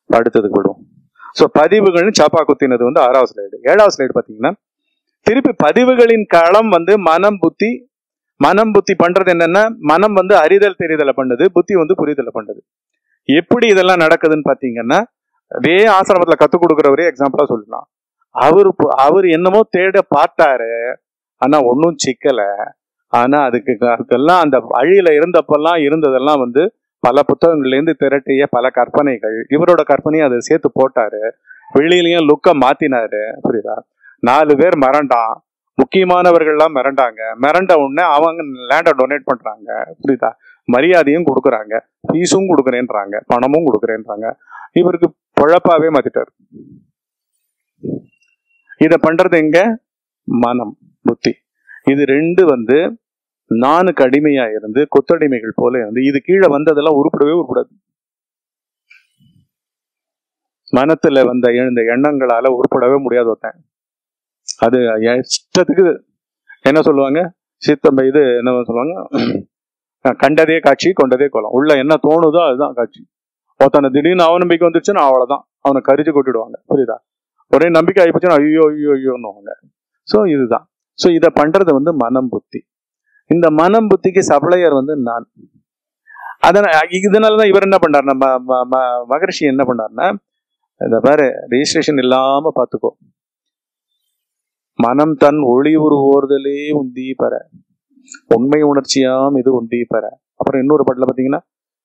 அடுத்ததுக்கு விடுவோம் ஸோ பதிவுகள்னு சாப்பா குத்தினது வந்து ஆறாவது ஸ்லைடு ஏழாவது ஸ்லைடு பார்த்தீங்கன்னா திருப்பி பதிவுகளின் களம் வந்து மனம் புத்தி மனம் புத்தி பண்றது என்னன்னா மனம் வந்து அறிதல் தெரிதலை பண்ணுது புத்தி வந்து புரிதலை பண்ணுது எப்படி இதெல்லாம் நடக்குதுன்னு பாத்தீங்கன்னா அதே ஆசிரமத்துல கத்துக் கொடுக்குறவரே எக்ஸாம்பிளா சொல்லலாம் அவரு பு- அவர் என்னமோ தேட பார்த்தாரு ஆனா ஒன்றும் சிக்கல ஆனா அதுக்கு அதுக்கெல்லாம் அந்த வழியில இருந்தப்பெல்லாம் இருந்ததெல்லாம் வந்து பல புத்தகங்கள்ல இருந்து திரட்டிய பல கற்பனைகள் இவரோட கற்பனையை அதை சேர்த்து போட்டாரு வெளியிலயும் லுக்க மாத்தினாரு புரியுதா நாலு பேர் மிரண்டான் முக்கியமானவர்கள்லாம் மிரண்டாங்க மிரண்ட உடனே அவங்க லேண்டை டொனேட் பண்றாங்க புரியுதா மரியாதையும் கொடுக்குறாங்க ஃபீஸும் கொடுக்குறேன்றாங்க பணமும் கொடுக்குறேன்றாங்க இவருக்கு பொழப்பாவே மாத்திட்டாரு இத பண்றது எங்க மனம் புத்தி இது ரெண்டு வந்து நானுக்கு அடிமையா இருந்து கொத்தடிமைகள் போல இருந்து இது கீழே வந்ததெல்லாம் உருப்படவே உருப்படாது மனத்துல வந்த இந்த எண்ணங்களால உருப்படவே முடியாது ஒருத்தன் அது இஷ்டத்துக்கு என்ன சொல்லுவாங்க சித்தம் இது என்ன சொல்லுவாங்க கண்டதே காட்சி கொண்டதே கோலம் உள்ள என்ன தோணுதோ அதுதான் காட்சி ஒருத்தனை திடீர்னு அவநம்பிக்கை வந்துருச்சுன்னா அவ்வளவுதான் அவனை கரிச்சு கொட்டிடுவாங்க புரியுதா ஒரே நம்பிக்கை ஆயிப்போச்சுன்னா ஐயோ ஐயோ ஐயோன்னுவாங்க ஸோ இதுதான் ஸோ இதை பண்றது வந்து மனம் புத்தி இந்த மனம் புத்திக்கு சப்ளையர் வந்து நான் அதனால இதனாலதான் இவர் என்ன பண்ணார் நம்ம ம- ம- மகரிஷி என்ன பண்ணார்னா இந்த பாரு ரெஜிஸ்ட்ரேஷன் இல்லாம பாத்துக்கோ மனம் தன் ஒளி உருவோர்தலே உந்தி பெற உண்மை உணர்ச்சியாம் இது உந்தி பெற அப்புறம் இன்னொரு பாட்டுல பாத்தீங்கன்னா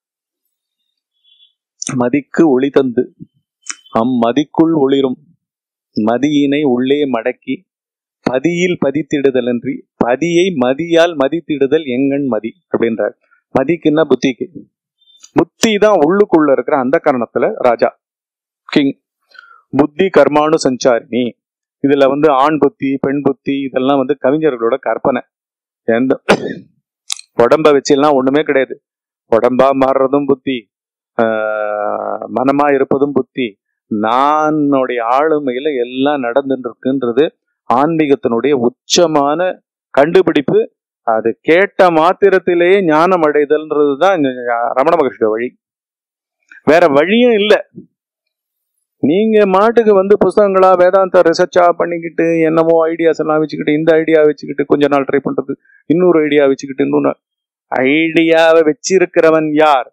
மதிக்கு ஒளி தந்து அம் மதிக்குள் ஒளிரும் மதியினை உள்ளே மடக்கி பதியில் பதித்திடுதலன்றி பதியை மதியால் மதித்திடுதல் எங்கண் மதி அப்படின்றார் மதிக்குன்னா புத்திக்கு புத்தி தான் உள்ளுக்குள்ள இருக்கிற அந்த காரணத்துல ராஜா கிங் புத்தி கர்மானு சஞ்சாரிணி இதுல வந்து ஆண் புத்தி பெண் புத்தி இதெல்லாம் வந்து கவிஞர்களோட கற்பனை எந்த உடம்ப வச்செல்லாம் ஒண்ணுமே கிடையாது உடம்பா மாறுறதும் புத்தி ஆஹ் மனமா இருப்பதும் புத்தி நானுடைய ஆளுமையில எல்லாம் நடந்துட்டு இருக்குன்றது ஆன்மீகத்தினுடைய உச்சமான கண்டுபிடிப்பு அது கேட்ட மாத்திரத்திலேயே ஞானம் அடைதல்ன்றது தான் இந்த ரமண மகர்ஷியோட வழி வேற வழியும் இல்லை நீங்க மாட்டுக்கு வந்து புஸ்தகங்களா வேதாந்த ரிசர்ச்சா பண்ணிக்கிட்டு என்னமோ ஐடியாஸ் எல்லாம் வச்சுக்கிட்டு இந்த ஐடியா வச்சுக்கிட்டு கொஞ்ச நாள் ட்ரை பண்றது இன்னொரு ஐடியா வச்சுக்கிட்டு இன்னொன்னு ஐடியாவை வச்சிருக்கிறவன் யார்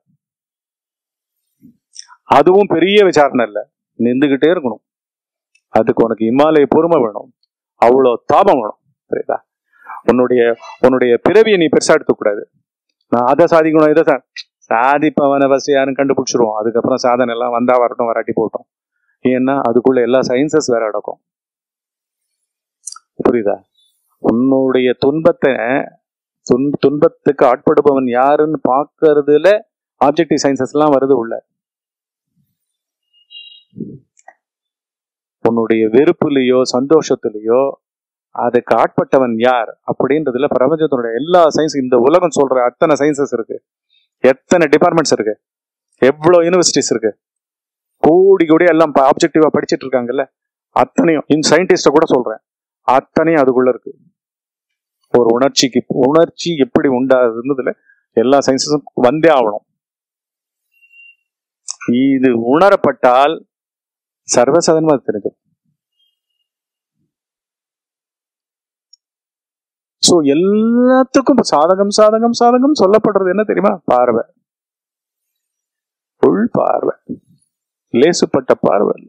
அதுவும் பெரிய விசாரணை இல்ல நின்றுகிட்டே இருக்கணும் அதுக்கு உனக்கு இமாலய பொறுமை வேணும் அவ்வளோ தாபம் வேணும் புரியுதா உன்னுடைய உன்னுடைய பிறவியை நீ பெருசா எடுத்துக்கூடாது நான் அதை சாதிக்கணும் இதை சா- சாதிப்பவனை ஃபர்ஸ்ட் யாரும் கண்டுபிடிச்சிருவோம் அதுக்கப்புறம் சாதனை எல்லாம் வந்தா வரட்டும் வராட்டி போட்டோம் ஏன்னா அதுக்குள்ள எல்லா சயின்சஸ் வேற அடக்கும் புரியுதா உன்னுடைய துன்பத்தை துன் துன்பத்துக்கு ஆட்படுபவன் யாருன்னு பார்க்கறதுல ஆப்ஜெக்டிவ் சயின்சஸ் எல்லாம் வருது உள்ள உன்னுடைய வெறுப்புலயோ சந்தோஷத்திலேயோ அதுக்கு ஆட்பட்டவன் யார் அப்படின்றதுல பிரபஞ்சத்தினுடைய எல்லா சயின்ஸ் இந்த உலகம் சொல்ற அத்தனை சயின்சஸ் இருக்கு எத்தனை டிபார்ட்மெண்ட்ஸ் இருக்கு எவ்வளவு யூனிவர்சிட்டிஸ் இருக்கு கோடி கோடி எல்லாம் ஆப்ஜெக்டிவா படிச்சிட்டு இருக்காங்கல்ல அத்தனையும் இந்த சயின்டிஸ்ட கூட சொல்றேன் அத்தனையும் அதுக்குள்ள இருக்கு ஒரு உணர்ச்சிக்கு உணர்ச்சி எப்படி உண்டாதுன்றதுல எல்லா சயின்ஸஸும் வந்தே ஆகணும் இது உணரப்பட்டால் சர்வசாதாரணமா அது தெரிஞ்சது சோ எல்லாத்துக்கும் இப்ப சாதகம் சாதகம் சாதகம் சொல்லப்படுறது என்ன தெரியுமா பார்வை உள் பார்வை லேசுப்பட்ட பார்வை இல்ல.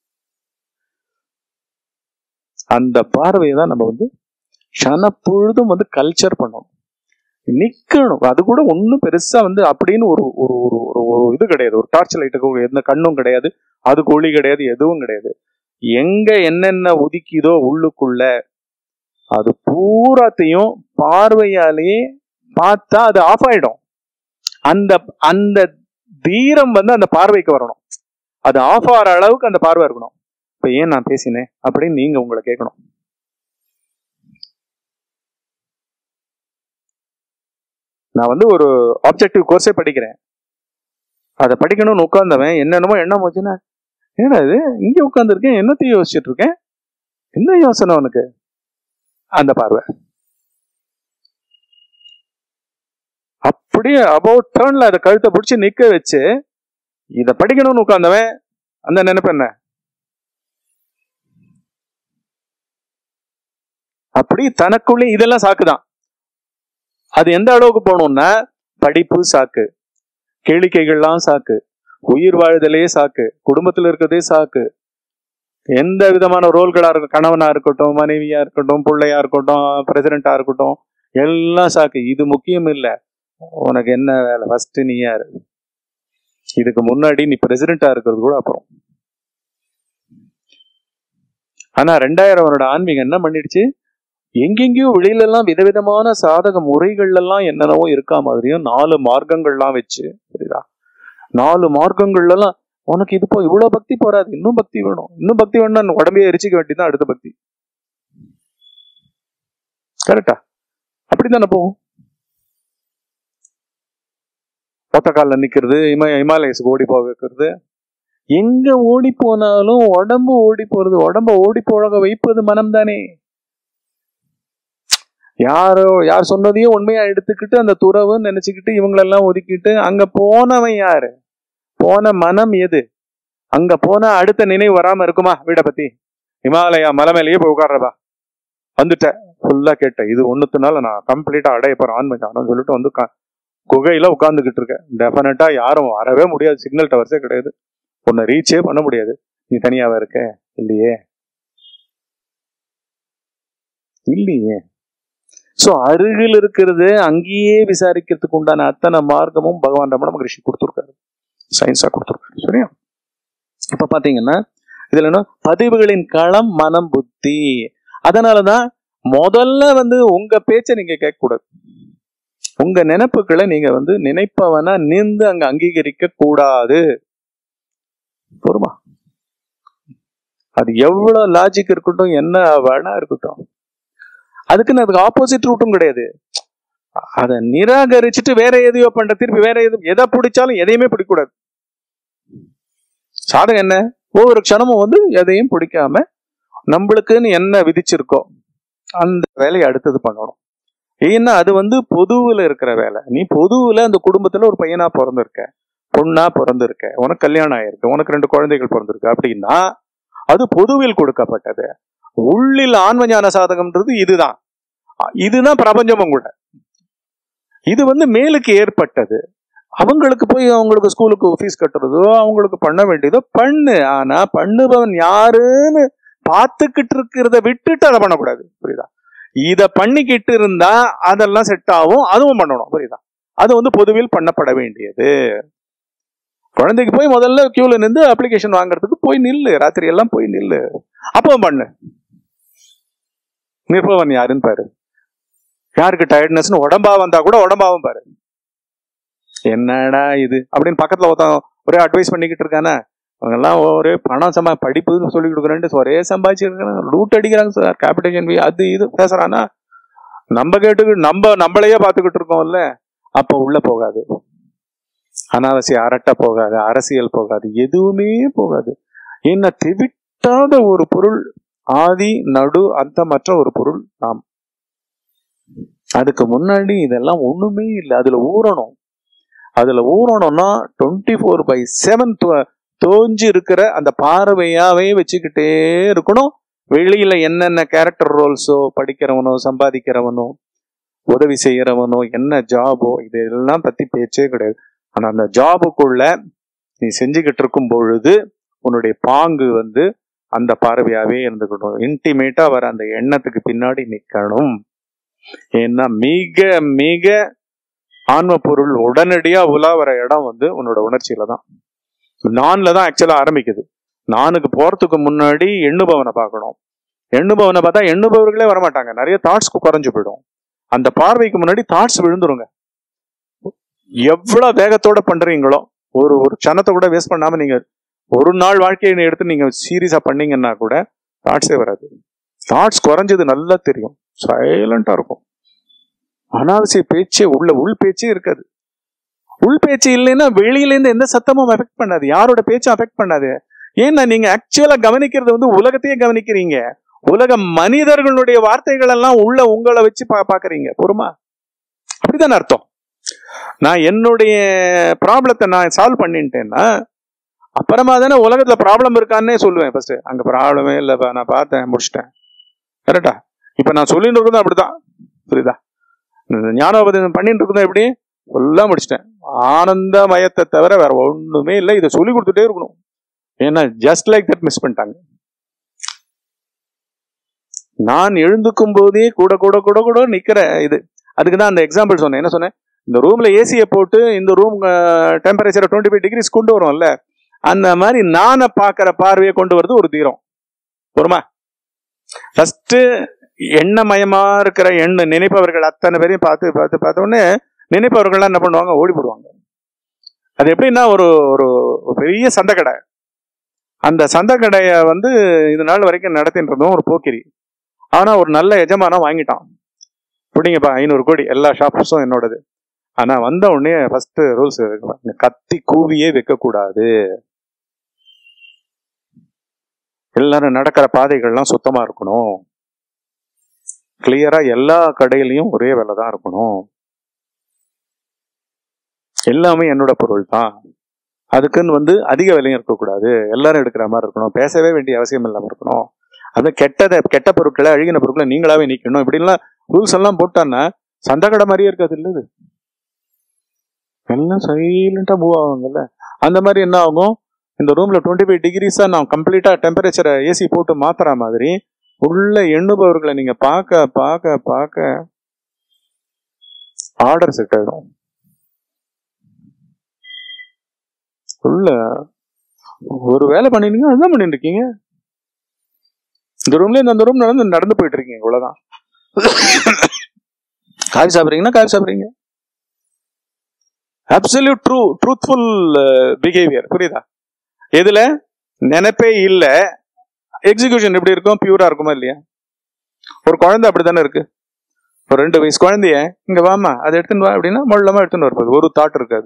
அந்த பார்வையை தான் நம்ம வந்து க்ஷணப்பொழுதும் வந்து கல்ச்சர் பண்ணணும் நிக்கணும் அது கூட ஒன்றும் பெருசா வந்து அப்படின்னு ஒரு ஒரு ஒரு ஒரு ஒரு இது கிடையாது ஒரு டார்ச் லைட்டுக்கு எந்த கண்ணும் கிடையாது அதுக்கு ஒளி கிடையாது எதுவும் கிடையாது எங்க என்னென்ன உதிக்குதோ உள்ளுக்குள்ள அது பூராத்தையும் பார்வையாலேயே பார்த்தா அது ஆஃப் ஆயிடும் அந்த அந்த தீரம் வந்து அந்த பார்வைக்கு வரணும் அது ஆஃப் ஆகிற அளவுக்கு அந்த பார்வை இருக்கணும் இப்ப ஏன் நான் பேசினேன் அப்படின்னு நீங்க உங்களை கேட்கணும் நான் வந்து ஒரு ஆப்ஜெக்டிவ் கோர்ஸே படிக்கிறேன் அதை படிக்கணும்னு உட்கார்ந்தவன் என்னென்னமோ எண்ணம் வச்சுன்னா ஏன்னா இது இங்க உட்காந்துருக்கேன் என்னத்தையும் யோசிச்சுட்டு இருக்கேன் என்ன யோசனை உனக்கு அந்த பார்வை அப்படியே அபவுட் டேர்ன்ல அதை கழுத்தை பிடிச்சி நிக்க வச்சு இதை படிக்கணும்னு உட்கார்ந்தவன் அந்த நினைப்பு என்ன அப்படி தனக்குள்ளே இதெல்லாம் சாக்குதான் அது எந்த அளவுக்கு போகணும்னா படிப்பு சாக்கு கேளிக்கைகள்லாம் சாக்கு உயிர் வாழ்தலே சாக்கு குடும்பத்துல இருக்கிறதே சாக்கு எந்த விதமான ரோல்களா இருக்கும் கணவனா இருக்கட்டும் மனைவியா இருக்கட்டும் பிள்ளையா இருக்கட்டும் பிரசிடென்டா இருக்கட்டும் எல்லாம் சாக்கு இது முக்கியம் இல்ல உனக்கு என்ன வேலை ஃபர்ஸ்ட் நீ யாரு இதுக்கு முன்னாடி நீ பிரசிடென்டா இருக்கிறது கூட அப்புறம் ஆனா ரெண்டாயிரம் வருட ஆன்மீகம் என்ன பண்ணிடுச்சு எங்கெங்கேயோ வெளியில எல்லாம் விதவிதமான சாதக முறைகள் எல்லாம் என்னென்னவோ இருக்கா மாதிரியும் நாலு மார்க்கங்கள்லாம் வச்சு புரியுதா நாலு மார்க்கங்கள்ல எல்லாம் உனக்கு இது போ இவ்வளவு பக்தி போறாது இன்னும் பக்தி வேணும் இன்னும் பக்தி வேணும்னா உடம்பையே எரிச்சிக்க வேண்டியதுதான் அடுத்த பக்தி கரெக்டா அப்படித்தானே போகும் ஒத்த காலில் நிக்கிறது இம இமாலயஸுக்கு ஓடி போக வைக்கிறது எங்க ஓடி போனாலும் உடம்பு ஓடி போறது உடம்ப ஓடி போக வைப்பது மனம் தானே யாரோ யார் சொன்னதையும் உண்மையா எடுத்துக்கிட்டு அந்த துறவுன்னு நினைச்சுக்கிட்டு இவங்களெல்லாம் ஒதுக்கிட்டு அங்க போனவன் யாரு போன மனம் எது அங்க போனா அடுத்த நினைவு வராம இருக்குமா வீடை பத்தி இமாலயா மலை மேலேயே போய் உட்கார்றப்பா வந்துட்டேன் ஃபுல்லா கேட்டேன் இது ஒண்ணுத்துனால நான் கம்ப்ளீட்டா அடைய போறேன் ஆன்ம ஞானம் சொல்லிட்டு வந்து உக்கா- குகையில உட்காந்துக்கிட்டு இருக்கேன் டெஃபினட்டா யாரும் வரவே முடியாது சிக்னல் டவர்ஸே கிடையாது உன்னை ரீச்சே பண்ண முடியாது நீ தனியாவா இருக்க இல்லையே இல்லையே சோ அருகில் இருக்கிறது அங்கேயே விசாரிக்கிறதுக்கு உண்டான அத்தனை மார்க்கமும் பகவான் ரமண மகரிஷி கொடுத்துருக்காரு சயின்ஸா கொடுத்துருக்காரு சரியா இப்ப பாத்தீங்கன்னா இதுல என்ன பதிவுகளின் களம் மனம் புத்தி அதனாலதான் முதல்ல வந்து உங்க பேச்சை நீங்க கேட்க கூடாது உங்க நினைப்புகளை நீங்க வந்து நினைப்பவனா நின்று அங்க அங்கீகரிக்க கூடாது பொறுமா அது எவ்வளவு லாஜிக் இருக்கட்டும் என்ன வேணா இருக்கட்டும் அதுக்குன்னு அதுக்கு ஆப்போசிட் ரூட்டும் கிடையாது அதை நிராகரிச்சுட்டு வேற எதையோ பண்ற திருப்பி வேற எது எதை பிடிச்சாலும் எதையுமே பிடிக்கக்கூடாது சாதகம் என்ன ஒவ்வொரு க்ஷணமும் வந்து எதையும் பிடிக்காம நம்மளுக்குன்னு என்ன விதிச்சிருக்கோ அந்த வேலையை அடுத்தது பண்ணணும் ஏன்னா அது வந்து பொதுவுல இருக்கிற வேலை நீ பொதுவுல அந்த குடும்பத்துல ஒரு பையனா பிறந்திருக்க பொண்ணா பிறந்திருக்க உனக்கு கல்யாணம் ஆயிருக்கு உனக்கு ரெண்டு குழந்தைகள் பிறந்திருக்கு அப்படின்னா அது பொதுவில் கொடுக்கப்பட்டது உள்ளில் ஆன்ம ஞான சாதகம்ன்றது இதுதான் இதுதான் பிரபஞ்சமும் கூட இது வந்து மேலுக்கு ஏற்பட்டது அவங்களுக்கு போய் அவங்களுக்கு ஸ்கூலுக்கு ஃபீஸ் கட்டுறதோ அவங்களுக்கு பண்ண வேண்டியதோ பண்ணு ஆனா பண்ணுபவன் யாருன்னு பார்த்துக்கிட்டு இருக்கிறத விட்டுட்டு அதை பண்ணக்கூடாது புரியுதா இத பண்ணிக்கிட்டு இருந்தா அதெல்லாம் செட் ஆகும் அதுவும் பண்ணணும் புரியுதா அது வந்து பொதுவில் பண்ணப்பட வேண்டியது குழந்தைக்கு போய் முதல்ல கியூல நின்று அப்ளிகேஷன் வாங்குறதுக்கு போய் நில்லு ராத்திரி எல்லாம் போய் நில்லு அப்போ பண்ணு நிற்பவன் யாருன்னு பாரு யாருக்கு டயர்ட்னஸ்னு உடம்பா வந்தா கூட உடம்பாவும் பாரு என்னடா இது அப்படின்னு பக்கத்துல ஒருத்தன் ஒரே அட்வைஸ் பண்ணிக்கிட்டு இருக்கானே அவங்க எல்லாம் ஒரே பணம் சம்பா படிப்புன்னு சொல்லி கொடுக்குறேன்ட்டு ஒரே சம்பாதிச்சிருக்காங்க லூட் அடிக்கிறாங்க சார் கேபிட்டேஷன் ஃபீ அது இது பேசுறானா நம்ம கேட்டுக்கிட்டு நம்ம நம்மளையே பார்த்துக்கிட்டு இருக்கோம்ல அப்ப உள்ள போகாது அனாவசிய அரட்டை போகாது அரசியல் போகாது எதுவுமே போகாது என்ன தெவிட்டாத ஒரு பொருள் ஆதி நடு அந்தமற்ற ஒரு பொருள் நாம் அதுக்கு முன்னாடி இதெல்லாம் ஒண்ணுமே இல்லை அதுல ஊறணும் அதுல ஊறணும்னா டுவெண்ட்டி ஃபோர் பை செவன் தோஞ்சு இருக்கிற அந்த பார்வையாவே வச்சுக்கிட்டே இருக்கணும் வெளியில என்னென்ன கேரக்டர் ரோல்ஸோ படிக்கிறவனோ சம்பாதிக்கிறவனோ உதவி செய்யறவனோ என்ன ஜாபோ இதெல்லாம் பத்தி பேச்சே கிடையாது ஆனா அந்த ஜாபுக்குள்ள நீ செஞ்சுக்கிட்டு இருக்கும் பொழுது உன்னுடைய பாங்கு வந்து அந்த பார்வையாவே இருந்துக்கணும் இன்டிமேட்டா வர அந்த எண்ணத்துக்கு பின்னாடி நிக்கணும் ஏன்னா மிக மிக ஆன்ம பொருள் உடனடியா உலா வர இடம் வந்து உன்னோட உணர்ச்சியில தான் நான்ல தான் ஆக்சுவலா ஆரம்பிக்குது நானுக்கு போறதுக்கு முன்னாடி எண்ணுபவனை பார்க்கணும் எண்ணுபவனை பார்த்தா எண்ணுபவர்களே வரமாட்டாங்க நிறைய தாட்ஸ்க்கு குறைஞ்சு போயிடும் அந்த பார்வைக்கு முன்னாடி தாட்ஸ் விழுந்துருங்க எவ்வளவு வேகத்தோட பண்றீங்களோ ஒரு ஒரு க்ஷணத்தை கூட வேஸ்ட் பண்ணாம நீங்க ஒரு நாள் வாழ்க்கையை எடுத்து நீங்க சீரியஸா பண்ணீங்கன்னா கூட தாட்ஸே வராது தாட்ஸ் குறைஞ்சது நல்லா தெரியும் சைலண்டா இருக்கும் அனாவசிய பேச்சே உள்ள உள் பேச்சே இருக்காது உள் பேச்சு இல்லைன்னா வெளியில இருந்து எந்த சத்தமும் அஃபெக்ட் பண்ணாது யாரோட பேச்சும் அஃபெக்ட் பண்ணாது ஏன்னா நீங்க ஆக்சுவலா கவனிக்கிறது வந்து உலகத்தையே கவனிக்கிறீங்க உலக மனிதர்களுடைய வார்த்தைகள் எல்லாம் உள்ள உங்களை வச்சு பா பாக்குறீங்க பொறுமா அப்படிதானே அர்த்தம் நான் என்னுடைய ப்ராப்ளத்தை நான் சால்வ் பண்ணிட்டேன்னா அப்புறமா தானே உலகத்துல ப்ராப்ளம் இருக்கான்னே சொல்லுவேன் ஃபர்ஸ்ட் அங்க ப்ராப்ளமே இல்லப்பா நான் பார்த்தேன் முடிச்சிட்டேன் கரெக்டா இப்ப நான் சொல்லிட்டு இருக்கிறதும் அப்படிதான் புரியுதா இந்த ஞானோபதேசம் பண்ணிட்டு இருக்கிறதும் எப்படி ஃபுல்லா முடிச்சிட்டேன் ஆனந்த மயத்தை தவிர வேற ஒண்ணுமே இல்லை இதை சொல்லி கொடுத்துட்டே இருக்கணும் ஏன்னா ஜஸ்ட் லைக் தட் மிஸ் பண்ணிட்டாங்க நான் எழுந்துக்கும் போதே கூட கூட கூட கூட நிக்கிற இது அதுக்கு தான் அந்த எக்ஸாம்பிள் சொன்னேன் என்ன சொன்னேன் இந்த ரூம்ல ஏசியை போட்டு இந்த room temperature twenty five degrees கொண்டு வரும்ல அந்த மாதிரி நானை பார்க்கிற பார்வையை கொண்டு வருது ஒரு தீரம் பொறுமா ஃபர்ஸ்ட் எண்ணமயமா இருக்கிற எண்ண நினைப்பவர்கள் அத்தனை பேரையும் பார்த்து பார்த்து பார்த்த உடனே நினைப்பவர்கள்லாம் என்ன பண்ணுவாங்க ஓடி போடுவாங்க அது எப்படின்னா ஒரு ஒரு ஒரு பெரிய சந்தைக்கடை அந்த சந்தைக்கடையை வந்து இது நாள் வரைக்கும் நடத்தின்றதும் ஒரு போக்கிரி ஆனா ஒரு நல்ல எஜமானம் வாங்கிட்டான் பிடிங்கப்பா ஐநூறு கோடி எல்லா ஷாப்ஸும் என்னோடது ஆனா வந்த உடனே ஃபர்ஸ்ட் ரூல்ஸ் கத்தி கூவியே வைக்கக்கூடாது எல்லாரும் நடக்கிற பாதைகள்லாம் சுத்தமா இருக்கணும் கிளியரா எல்லா கடையிலயும் ஒரே விலை தான் இருக்கணும் எல்லாமே என்னோட பொருள் தான் அதுக்குன்னு வந்து அதிக விலையும் இருக்கக்கூடாது எல்லாரும் எடுக்கிற மாதிரி இருக்கணும் பேசவே வேண்டிய அவசியம் இல்லாம இருக்கணும் அது கெட்டதை கெட்ட பொருட்களை அழுகின பொருட்களை நீங்களாவே நீக்கணும் இப்படிலாம் ரூல்ஸ் எல்லாம் போட்டான்னா சந்தை கடை மாதிரியே இருக்காது இல்ல இது எல்லாம் சைலண்டா மூவ் ஆகுங்கல்ல அந்த மாதிரி என்ன ஆகும் இந்த ரூம்ல டுவெண்ட்டி ஃபைவ் டிகிரிஸா நான் கம்ப்ளீட்டா டெம்பரேச்சரை ஏசி போட்டு மாத்துற மாதிரி உள்ள எண்ணுபவர்களை நீங்க பார்க்க பார்க்க பார்க்க ஆர்டர் செட் ஆயிடும் உள்ள ஒரு வேலை பண்ணிருக்கீங்க அதுதான் பண்ணிட்டு இருக்கீங்க இந்த ரூம்ல இருந்து அந்த ரூம் நடந்து நடந்து போயிட்டு இருக்கீங்க இவ்வளவுதான் காஃபி சாப்பிடுறீங்கன்னா காஃபி சாப்பிடுறீங்க அப்சல்யூட் ட்ரூ ட்ரூத்ஃபுல் பிஹேவியர் புரியுதா எதுல நினைப்பே இல்ல எக்ஸிகியூஷன் எப்படி இருக்கும் பியூரா இருக்குமா இல்லையா ஒரு குழந்தை அப்படித்தானே இருக்கு ஒரு ரெண்டு வயசு குழந்தைய இங்க வாமா அதை எடுத்துன்னு வா அப்படின்னா மொள்ளமா எடுத்துன்னு வரப்போகுது ஒரு தாட் இருக்காது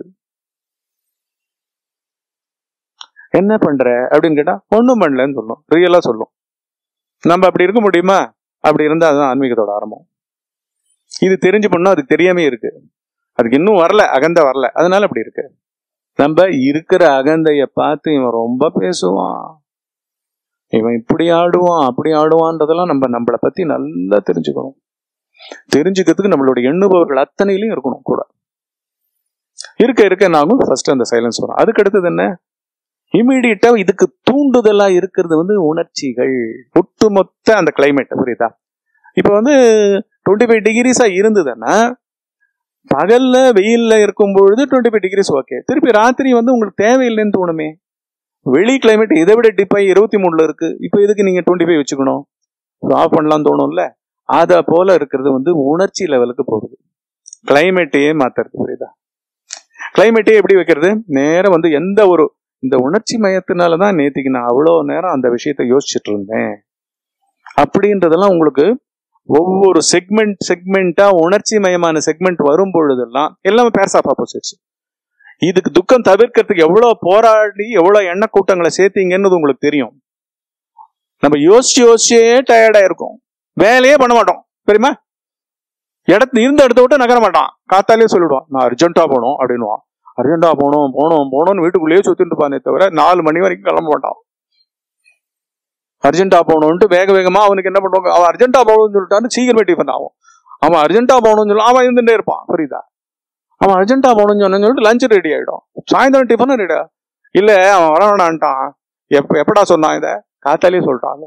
என்ன பண்ற அப்படின்னு கேட்டா ஒண்ணும் பண்ணலன்னு சொல்லும் ரியலா சொல்லும் நம்ம அப்படி இருக்க முடியுமா அப்படி இருந்தா அதுதான் ஆன்மீகத்தோட ஆரம்பம் இது தெரிஞ்சு பண்ணோம் அதுக்கு தெரியாம இருக்கு அதுக்கு இன்னும் வரல அகந்த வரல அதனால அப்படி இருக்கு நம்ம இருக்கிற அகந்தைய பார்த்து இவன் ரொம்ப பேசுவான் இவன் இப்படி ஆடுவான் அப்படி ஆடுவான்றதெல்லாம் நம்ம நம்மளை பத்தி நல்லா தெரிஞ்சுக்கணும் தெரிஞ்சுக்கிறதுக்கு நம்மளோட எண்ணுபவர்கள் அத்தனையிலையும் இருக்கணும் கூட இருக்க இருக்க நாகும் ஃபர்ஸ்ட் அந்த சைலன்ஸ் வரும் அதுக்கு அடுத்தது என்ன இமீடியட்டா இதுக்கு தூண்டுதலா இருக்கிறது வந்து உணர்ச்சிகள் ஒட்டுமொத்த அந்த கிளைமேட் புரியுதா இப்ப வந்து டுவெண்ட்டி ஃபைவ் டிகிரிஸா இருந்ததுன்னா பகல்ல வெயில்ல இருக்கும் பொழுது டுவெண்ட்டி ஃபைவ் டிகிரிஸ் ஓகே திருப்பி ராத்திரி வந்து உங்களுக்கு தேவையில்லைன்னு தோணுமே வெளி கிளைமேட் இதை விட டிப்பாய் இருபத்தி மூணுல இருக்கு இப்போ எதுக்கு நீங்க டுவெண்ட்டி ஃபைவ் வச்சுக்கணும் ஆஃப் பண்ணலாம் தோணும்ல அத போல இருக்கிறது வந்து உணர்ச்சி லெவலுக்கு போகுது கிளைமேட்டையே மாத்துறது புரியுதா கிளைமேட்டே எப்படி வைக்கிறது நேரம் வந்து எந்த ஒரு இந்த உணர்ச்சி மயத்தினாலதான் நேத்திக்கு நான் அவ்வளோ நேரம் அந்த விஷயத்த யோசிச்சுட்டு இருந்தேன் அப்படின்றதெல்லாம் உங்களுக்கு ஒவ்வொரு செக்மெண்ட் செக்மெண்டா உணர்ச்சி மயமான செக்மெண்ட் வரும் பொழுதெல்லாம் எல்லாமே பேர்ஸ் ஆஃப் ஆப்போசிட்ஸ் இதுக்கு துக்கம் தவிர்க்கிறதுக்கு எவ்வளவு போராடி எவ்வளவு எண்ணெய் கூட்டங்களை சேர்த்தீங்கன்னு உங்களுக்கு தெரியும் நம்ம யோசிச்சு யோசிச்சே டயர்டா இருக்கும் வேலையே பண்ண மாட்டோம் தெரியுமா இடத்து இருந்த இடத்த விட்டு நகர மாட்டான் காத்தாலே சொல்லிடுவான் நான் அர்ஜென்ட்டா போகணும் அப்படின்னுவான் அர்ஜென்ட்டா போகணும் போகணும் போகணும்னு வீட்டுக்குள்ளேயே சுத்திட்டு இருப்பானே தவிர நாலு மணி வரைக்கும் கிளம்ப மாட்டான் அர்ஜென்ட்டா போகணும்ட்டு வேக வேகமா அவனுக்கு என்ன பண்ணுவாங்க அவன் அர்ஜென்ட்டா போகணும்னு சொல்லிட்டான்னு சீக்கிரமே டிஃபன் ஆகும் அவன் அர்ஜென்ட்டா போகணும்னு சொல்லி அவன் இருந்துட்டே இருப்பான் புரியுதா அவன் அர்ஜென்ட்டா போகணும்னு சொன்னு சொல்லிட்டு லஞ்ச் ரெடி ஆயிடும் சாயந்தரம் டிஃபனும் ரெடி இல்ல அவன் வர வேணான்ட்டான் எப்ப எப்படா சொன்னான் இத காத்தாலே சொல்லிட்டான்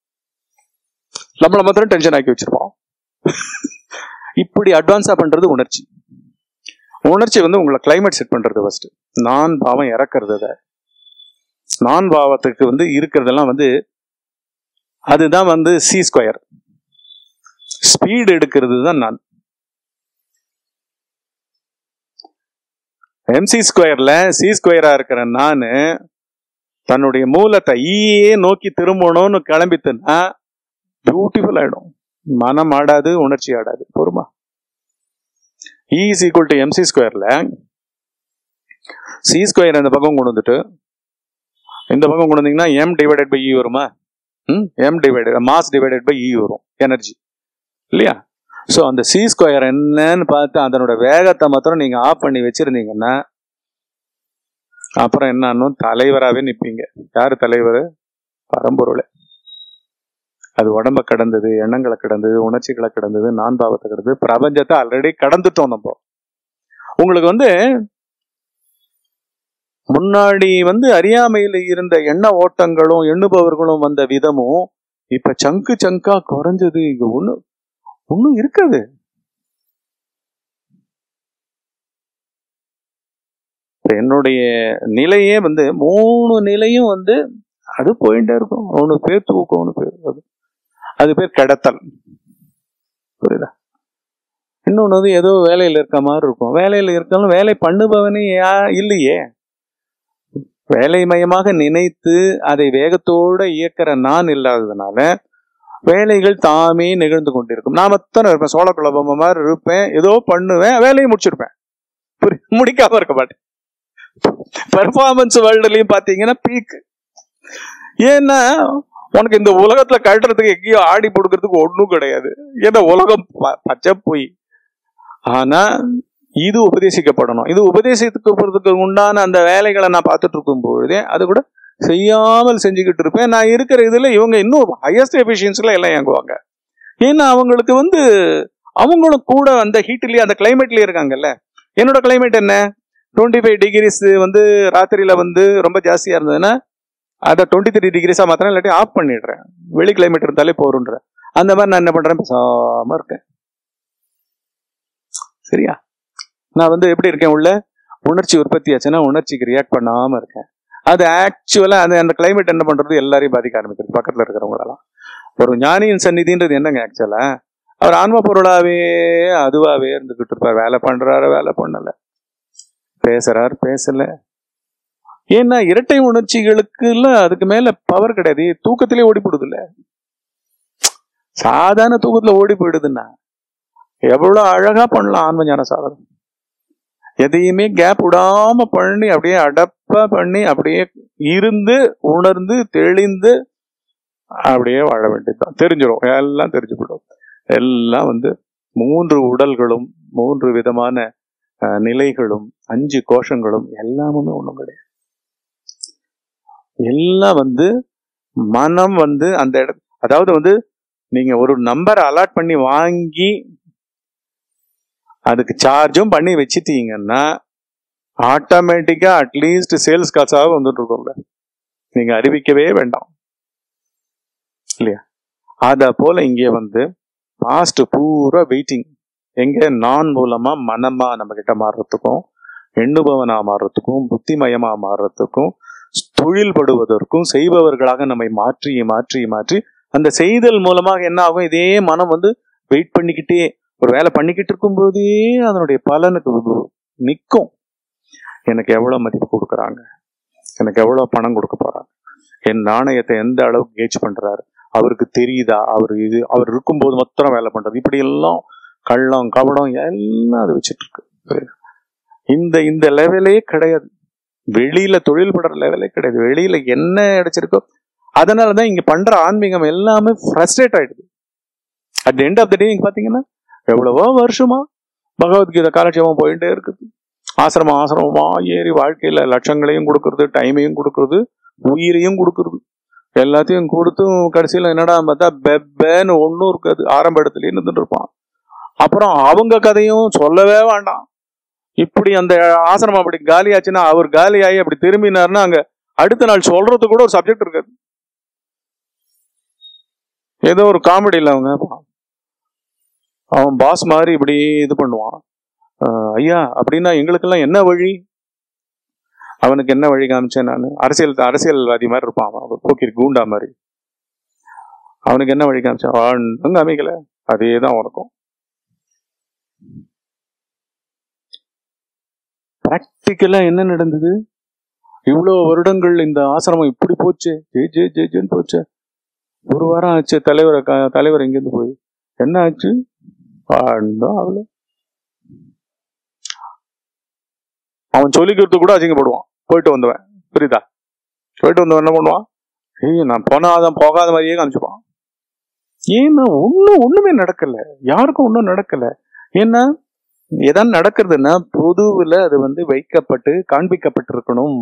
நம்மள மாத்திரம் டென்ஷன் ஆக்கி வச்சிருப்போம் இப்படி அட்வான்ஸா பண்றது உணர்ச்சி உணர்ச்சி வந்து உங்களை கிளைமேட் செட் பண்றது ஃபர்ஸ்ட் நான் பாவம் இறக்குறது அதை நான் பாவத்துக்கு வந்து இருக்கிறதெல்லாம் வந்து அதுதான் வந்து சி ஸ்கொயர் ஸ்பீடு எடுக்கிறது தான் நான் எம்சி ஸ்கொயர்ல சி ஸ்கொயரா இருக்கிற நானு தன்னுடைய மூலத்தை ஈயே நோக்கி திரும்பணும்னு கிளம்பித்துன்னா பியூட்டிஃபுல் ஆயிடும் மனம் ஆடாது உணர்ச்சி ஆடாது பொறுமா E is equal to MC ஸ்கொயர்ல சி ஸ்கொயர் இந்த பக்கம் கொண்டு வந்துட்டு இந்த பக்கம் கொண்டு வந்தீங்கன்னா எம் டிவைடட் பை இ வருமா ம் M divided mass divided by E வரும் எனர்ஜி இல்லையா ஸோ அந்த சி ஸ்கொயர் என்னன்னு பார்த்து அதனோட வேகத்தை மாத்திரம் நீங்க ஆஃப் பண்ணி வச்சிருந்தீங்கன்னா அப்புறம் என்னன்னு தலைவராகவே நிற்பீங்க யாரு தலைவர் பரம்பொருளை அது உடம்ப கடந்தது எண்ணங்களை கடந்தது உணர்ச்சிகளை கடந்தது நான் பாவத்தை கடந்தது பிரபஞ்சத்தை ஆல்ரெடி கடந்துட்டோம் நம்ம உங்களுக்கு வந்து முன்னாடி வந்து அறியாமையில இருந்த எண்ண ஓட்டங்களும் எண்ணுபவர்களும் வந்த விதமும் இப்ப சங்கு சங்கா குறைஞ்சது இங்க ஒண்ணு ஒண்ணும் இருக்காது இப்ப என்னுடைய நிலையே வந்து மூணு நிலையும் வந்து அது போயிட்டே இருக்கும் ஒன்று பேர் தூக்கம் ஒன்று பேர் அது அது பேர் கடத்தல் புரியுதா இன்னொன்று வந்து ஏதோ வேலையில் இருக்க மாதிரி இருக்கும் வேலையில் இருக்காலும் வேலை பண்ணுபவனே யா இல்லையே வேலை மயமாக நினைத்து அதை வேகத்தோட இயக்கிற நான் இல்லாததுனால வேலைகள் தாமே நிகழ்ந்து கொண்டிருக்கும் நான் மத்தனை இருப்பேன் சோழ குழப்பம் மாதிரி இருப்பேன் ஏதோ பண்ணுவேன் வேலையை முடிச்சிருப்பேன் புரி முடிக்காம இருக்க மாட்டேன் பெர்ஃபார்மன்ஸ் வேர்ல்டுலயும் பாத்தீங்கன்னா பீக் ஏன்னா உனக்கு இந்த உலகத்துல கட்டுறதுக்கு எங்கேயோ ஆடி கொடுக்கறதுக்கு ஒண்ணும் கிடையாது ஏன்னா உலகம் ப- பச்சை போய் ஆனா இது உபதேசிக்கப்படணும் இது உபதேசிக்கப்படுறதுக்கு உண்டான அந்த வேலைகளை நான் பார்த்துட்டு இருக்கும் பொழுதே அது கூட செய்யாமல் செஞ்சுக்கிட்டு இருப்பேன் நான் இருக்கிற இதுல இவங்க இன்னும் ஹையஸ்ட் எஃபிஷியன்ஸ்ல எல்லாம் இயங்குவாங்க ஏன்னா அவங்களுக்கு வந்து அவங்களும் கூட அந்த ஹீட்லயே அந்த கிளைமேட்லயே இருக்காங்கல்ல என்னோட கிளைமேட் என்ன டுவெண்ட்டி ஃபைவ் டிகிரிஸ் வந்து ராத்திரியில வந்து ரொம்ப ஜாஸ்தியா இருந்ததுன்னா அதை டுவெண்ட்டி த்ரீ டிகிரிஸா மாத்திரம் இல்லாட்டி ஆஃப் பண்ணிடுறேன் வெளி கிளைமேட் இருந்தாலே போருன்றேன் அந்த மாதிரி நான் என்ன பண்றேன் பேசாம இருக்கேன் சரியா நான் வந்து எப்படி இருக்கேன் உள்ள உணர்ச்சி உற்பத்தி ஆச்சுன்னா உணர்ச்சிக்கு ரியாக்ட் பண்ணாம இருக்கேன் அது ஆக்சுவலா அந்த அந்த கிளைமேட் என்ன பண்றது எல்லாரையும் பாதிக்க ஆரம்பிக்கிறது பக்கத்துல இருக்கிறவங்களெல்லாம் ஒரு ஞானியின் சந்நிதின்றது என்னங்க ஆக்சுவலா அவர் ஆன்ம பொருளாவே அதுவாவே இருந்துகிட்டு இருப்பார் வேலை பண்றாரு வேலை பண்ணல பேசுறாரு பேசல ஏன்னா இரட்டை உணர்ச்சிகளுக்கு அதுக்கு மேல பவர் கிடையாது தூக்கத்திலே ஓடி போடுது இல்ல சாதாரண தூக்கத்துல ஓடி போயிடுதுன்னா எவ்வளவு அழகா பண்ணலாம் ஆன்ம ஞான சாதனம் எதையுமே கேப் விடாம பண்ணி அப்படியே அடப்பா பண்ணி அப்படியே இருந்து உணர்ந்து தெளிந்து அப்படியே வாழ வேண்டியதுதான் தெரிஞ்சிடும் எல்லாம் தெரிஞ்சு போயிடும் எல்லாம் வந்து மூன்று உடல்களும் மூன்று விதமான அஹ், நிலைகளும் அஞ்சு கோஷங்களும் எல்லாமுமே ஒண்ணும் கிடையாது எல்லாம் வந்து மனம் வந்து அந்த இட அதாவது வந்து நீங்க ஒரு நம்பரை அலாட் பண்ணி வாங்கி அதுக்கு சார்ஜும் பண்ணி வச்சிட்டீங்கன்னா ஆட்டோமேட்டிக்கா அட்லீஸ்ட் சேல்ஸ் காசாக வந்துட்டு இருக்கும்ல நீங்க அறிவிக்கவே வேண்டாம் இல்லையா அத போல இங்கே வந்து பாஸ்ட் பூரா வெயிட்டிங் எங்க நான் மூலமா மனமா நம்ம கிட்ட மாறுறதுக்கும் எண்ணுபவனா மாறுறதுக்கும் புத்திமயமா மாறுறதுக்கும் தொழில் படுவதற்கும் செய்பவர்களாக நம்மை மாற்றி மாற்றி மாற்றி அந்த செய்தல் மூலமாக என்ன ஆகும் இதே மனம் வந்து வெயிட் பண்ணிக்கிட்டே ஒரு வேலை பண்ணிக்கிட்டு இருக்கும் போதே அதனுடைய பலனுக்கு நிற்கும் எனக்கு எவ்வளவு மதிப்பு கொடுக்குறாங்க எனக்கு எவ்வளவு பணம் கொடுக்க போறாங்க என் நாணயத்தை எந்த அளவுக்கு கேட்ச் பண்றாரு அவருக்கு தெரியுதா அவர் இது அவர் இருக்கும்போது மொத்தம் வேலை பண்றது இப்படி எல்லாம் கள்ளம் கபடம் எல்லாம் அது வச்சுட்டு இருக்கு புரியுதா? இந்த இந்த லெவலே கிடையாது வெளியில தொழில் படுற லெவலே கிடையாது வெளியில என்ன கிடைச்சிருக்கோ அதனாலதான் இங்க பண்ற ஆன்மீகம் எல்லாமே ஃப்ரஸ்ட்ரேட் ஆயிடுது at end of the day இங்க பாத்தீங்கன்னா எவ்வளவோ வருஷமா பகவத்கீதை காலட்சேபம் போயிட்டே இருக்குது ஆசிரமம் ஆசிரமமா ஏறி வாழ்க்கையில லட்சங்களையும் கொடுக்கறது டைமையும் கொடுக்கறது உயிரையும் கொடுக்கறது எல்லாத்தையும் கொடுத்தும் கடைசியில என்னடா பார்த்தா பெப்பேன்னு ஒன்றும் இருக்காது ஆரம்ப இடத்துல இருந்துட்டு இருப்பான் அப்புறம் அவங்க கதையும் சொல்லவே வேண்டாம் இப்படி அந்த ஆசிரமம் அப்படி காலி ஆச்சுன்னா அவர் காலி ஆகி அப்படி திரும்பினாருன்னா அங்க அடுத்த நாள் சொல்றது கூட ஒரு சப்ஜெக்ட் இருக்காது ஏதோ ஒரு காமெடியில் அவங்க அவன் பாஸ் மாதிரி இப்படி இது பண்ணுவான் ஆஹ் ஐயா அப்படின்னா எங்களுக்கெல்லாம் என்ன வழி அவனுக்கு என்ன வழி காமிச்சேன் நான் அரசியல் அரசியல்வாதி மாதிரி இருப்பான் அவன் ஒரு போக்கிரி கூண்டா மாதிரி அவனுக்கு என்ன வழி காமிச்சான் ஒன்றும் காமிக்கல அதே தான் உனக்கும் பிராக்டிக்கலா என்ன நடந்தது இவ்வளவு வருடங்கள் இந்த ஆசிரமம் இப்படி போச்சு ஜே ஜே ஜே ஜேன்னு போச்சு ஒரு வாரம் ஆச்சு தலைவர் க- தலைவர் எங்கேருந்து போய் என்ன ஆச்சு ஒண்ணும் ஆகல அவன் சொல்லிக்கிறது கூட அசிங்கப்படுவான் போயிட்டு வந்தவன் புரியுதா போயிட்டு வந்தவன் என்ன பண்ணுவான் ஏய் நான் போனாதான் போகாத மாதிரியே காமிச்சுப்பான் ஏன்னா ஒண்ணும் ஒண்ணுமே நடக்கல யாருக்கும் ஒண்ணும் நடக்கல ஏன்னா எதான் நடக்கிறதுன்னா பொதுவுல அது வந்து வைக்கப்பட்டு காண்பிக்கப்பட்டிருக்கணும்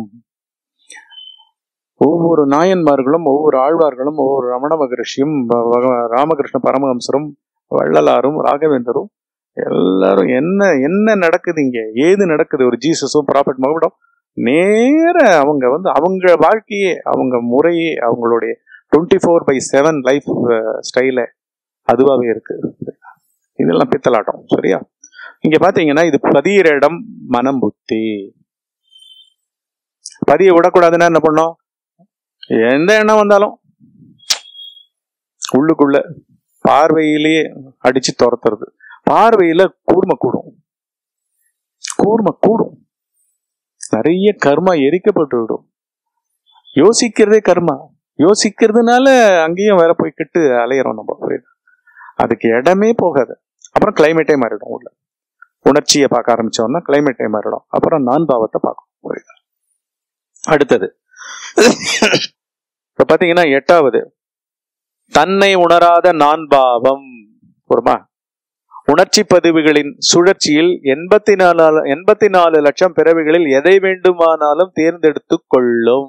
ஒவ்வொரு நாயன்மார்களும் ஒவ்வொரு ஆழ்வார்களும் ஒவ்வொரு ரமண மகரிஷியும் ப- பகவ- ராமகிருஷ்ண பரமஹம்சரும் வள்ளலாரும் ராகவேந்தரும் எல்லாரும் என்ன என்ன நடக்குது இங்க ஏது நடக்குது ஒரு ஜீசஸும் ப்ராஃபட் மகுடம் நேர அவங்க வந்து அவங்க வாழ்க்கையே அவங்க முறையே அவங்களுடைய twenty four by seven life ஸ்டைல அதுவாகவே இருக்கு இதெல்லாம் பித்தலாட்டம் சரியா இங்க பாத்தீங்கன்னா இது பதியிற இடம் மனம் புத்தி பதிய விடக்கூடாதுன்னா என்ன பண்ணோம் எந்த எண்ணம் வந்தாலும் உள்ளுக்குள்ள பார்வையிலேயே அடிச்சு துரத்துறது பார்வையில கூர்மை கூடும் கூர்மை கூடும் நிறைய கர்மா எரிக்கப்பட்டு விடும் யோசிக்கிறதே கர்மா யோசிக்கிறதுனால அங்கேயும் வேற போய் கெட்டு அலையிறோம் நம்ம புரியுது அதுக்கு இடமே போகாது அப்புறம் கிளைமேட்டே மாறிடும் உள்ள உணர்ச்சியை பார்க்க ஆரம்பிச்சோம்னா கிளைமேட்டே மாறிடும் அப்புறம் நான் பாவத்தை பார்க்கணும் புரியுது அடுத்தது இப்ப பாத்தீங்கன்னா எட்டாவது தன்னை உணராத நான் பாவம் பொறுமா உணர்ச்சி பதிவுகளின் சுழற்சியில் எண்பத்தி நாலு எண்பத்தி நாலு லட்சம் பிறவிகளில் எதை வேண்டுமானாலும் தேர்ந்தெடுத்து கொள்ளும்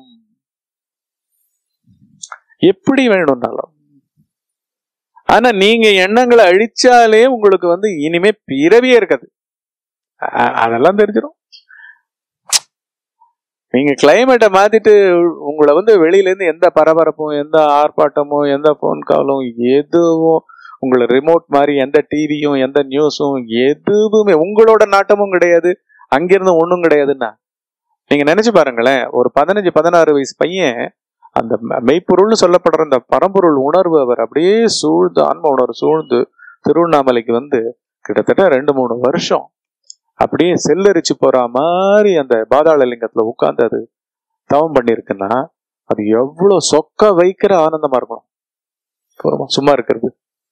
எப்படி வேணும்னாலும் ஆனா நீங்க எண்ணங்களை அழிச்சாலே உங்களுக்கு வந்து இனிமே பிறவியே இருக்காது அ- அதெல்லாம் தெரிஞ்சிடும் நீங்க கிளைமேட்டை மாத்திட்டு உங்களை வந்து வெளியில இருந்து எந்த பரபரப்பும் எந்த ஆர்ப்பாட்டமும் எந்த போன் காலும் எதுவும் உங்களை ரிமோட் மாதிரி எந்த டிவியும் எந்த நியூஸும் எதுவுமே உங்களோட நாட்டமும் கிடையாது அங்கிருந்து ஒண்ணும் கிடையாதுன்னா நீங்க நினைச்சு பாருங்களேன் ஒரு பதினஞ்சு பதினாறு வயசு பையன் அந்த ம- மெய்ப்பொருள்னு சொல்லப்படுற அந்த பரம்பொருள் உணர்வு அவர் அப்படியே சூழ்ந்து ஆன்ம உணர்வு சூழ்ந்து திருவண்ணாமலைக்கு வந்து கிட்டத்தட்ட ரெண்டு மூணு வருஷம் அப்படியே செல்லரிச்சு போற மாதிரி அந்த பாதாள லிங்கத்துல உட்கார்ந்து அது தவம் பண்ணிருக்குன்னா அது எவ்வளவு சொக்க வைக்கிற ஆனந்தமா இருக்கும் போதுமா? சும்மா இருக்கிறது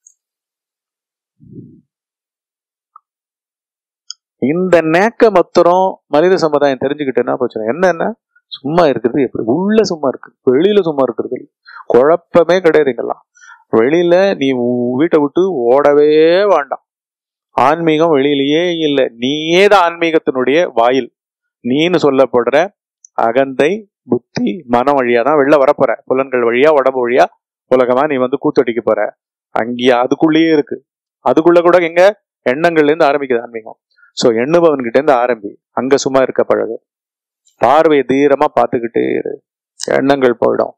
இந்த நேக்க மத்திரம் மனித சமுதாயம் தெரிஞ்சுக்கிட்டேன்னா போச்சு என்னன்னா சும்மா இருக்கிறது எப்படி உள்ள சும்மா இருக்கு வெளியில சும்மா இருக்கிறது இல்ல. குழப்பமே கிடையாது இங்கெல்லாம் வெளியில நீ உ- வீட்டை விட்டு ஓடவே வேண்டாம் ஆன்மீகம் வெளியிலேயே இல்லை நீயே தான் ஆன்மீகத்தினுடைய வாயில் நீன்னு சொல்லப்படுற அகந்தை புத்தி மனம் வழியா தான் வெளில வரப்போற புலன்கள் வழியா உடம்பு வழியா உலகமா நீ வந்து கூத்தடிக்க போற அங்கேயே அதுக்குள்ளேயே இருக்கு அதுக்குள்ள கூட எங்க எண்ணங்கள்ல இருந்து ஆரம்பிக்குது ஆன்மீகம் சோ எண்ணுபவன் கிட்ட இருந்து ஆரம்பி அங்க சும்மா இருக்க பழகு பார்வையை தீரமா பார்த்துக்கிட்டே இரு எண்ணங்கள் போயிடும்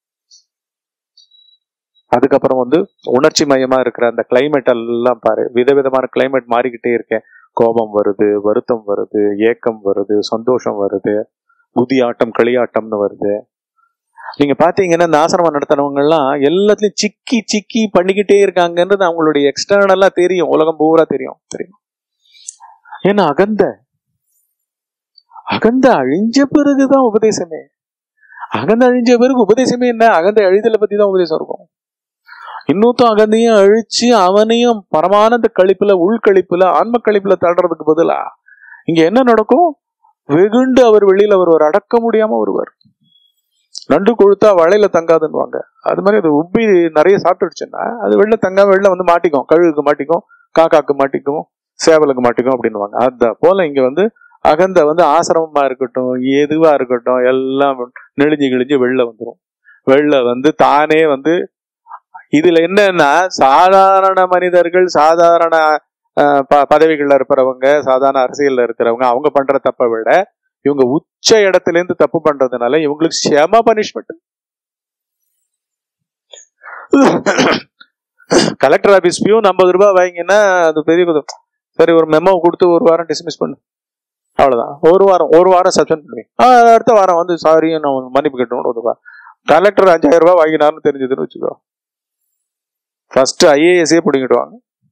அதுக்கப்புறம் வந்து உணர்ச்சி மயமா இருக்கிற அந்த கிளைமேட் எல்லாம் பாரு விதவிதமான கிளைமேட் மாறிக்கிட்டே இருக்கேன் கோபம் வருது வருத்தம் வருது ஏக்கம் வருது சந்தோஷம் வருது புதி ஆட்டம் களியாட்டம்னு வருது நீங்க பாத்தீங்கன்னா இந்த ஆசிரமம் நடத்துறவங்க எல்லாம் எல்லாத்துலயும் சிக்கி சிக்கி பண்ணிக்கிட்டே இருக்காங்கன்றது அவங்களுடைய எக்ஸ்டர்னலா தெரியும் உலகம் பூரா தெரியும் தெரியும் ஏன்னா அகந்த அகந்த அழிஞ்ச பிறகுதான் உபதேசமே அகந்த அழிஞ்ச பிறகு உபதேசமே என்ன அகந்த அழிதலை பத்தி தான் உபதேசம் இருக்கும் இன்னொருத்தன் அகந்தையும் அழிச்சு அவனையும் பரமானந்த கழிப்புல உள்கழிப்புல ஆன்ம கழிப்புல தள்ளுறதுக்கு பதிலா இங்க என்ன நடக்கும் வெகுண்டு அவர் வெளியில வருவார் அடக்க முடியாம வருவார் நண்டு கொழுத்தா வளையில தங்காதுன்னுவாங்க அது மாதிரி அது உப்பி நிறைய சாப்பிட்டுடுச்சுன்னா அது வெளில தங்காம வெளில வந்து மாட்டிக்கும் கழுகுக்கு மாட்டிக்கும் காக்காக்கு மாட்டிக்கும் சேவலுக்கு மாட்டிக்கும் அப்படின்னுவாங்க அத போல இங்க வந்து அகந்த வந்து ஆசிரமமா இருக்கட்டும் எதுவா இருக்கட்டும் எல்லாம் நெளிஞ்சு கிழிஞ்சு வெளில வந்துரும் வெளில வந்து தானே வந்து இதுல என்னன்னா சாதாரண மனிதர்கள் சாதாரண அஹ், ப- பதவிகள்ல இருக்கிறவங்க சாதாரண அரசியல்ல இருக்கிறவங்க அவங்க பண்ற தப்பை விட இவங்க உச்ச இடத்துல இருந்து தப்பு பண்றதுனால இவங்களுக்கு செம பனிஷ்மெண்ட் கலெக்டர் ஆபீஸ் பியூன் ஐம்பது ரூபாய் வாங்கினா அது பெரிய குதம். சரி ஒரு மெமோ கொடுத்து ஒரு வாரம் டிஸ்மிஸ் பண்ணு அவ்வளவுதான் ஒரு வாரம் ஒரு வாரம் சஸ்பெண்ட் பண்ணுவேன் ஆஹ் அடுத்த வாரம் வந்து சாரி நான் மன்னிப்பு கேட்டோம்னு ஒதுவா கலெக்டர் அஞ்சாயிரம் ரூபாய் வாங்கினாருன்னு தெரிஞ்சதுன்னு வச்சுக்கோ ஃபர்ஸ்ட் ஐஏஎஸ்ஏ பிடிங்கிடுவாங்க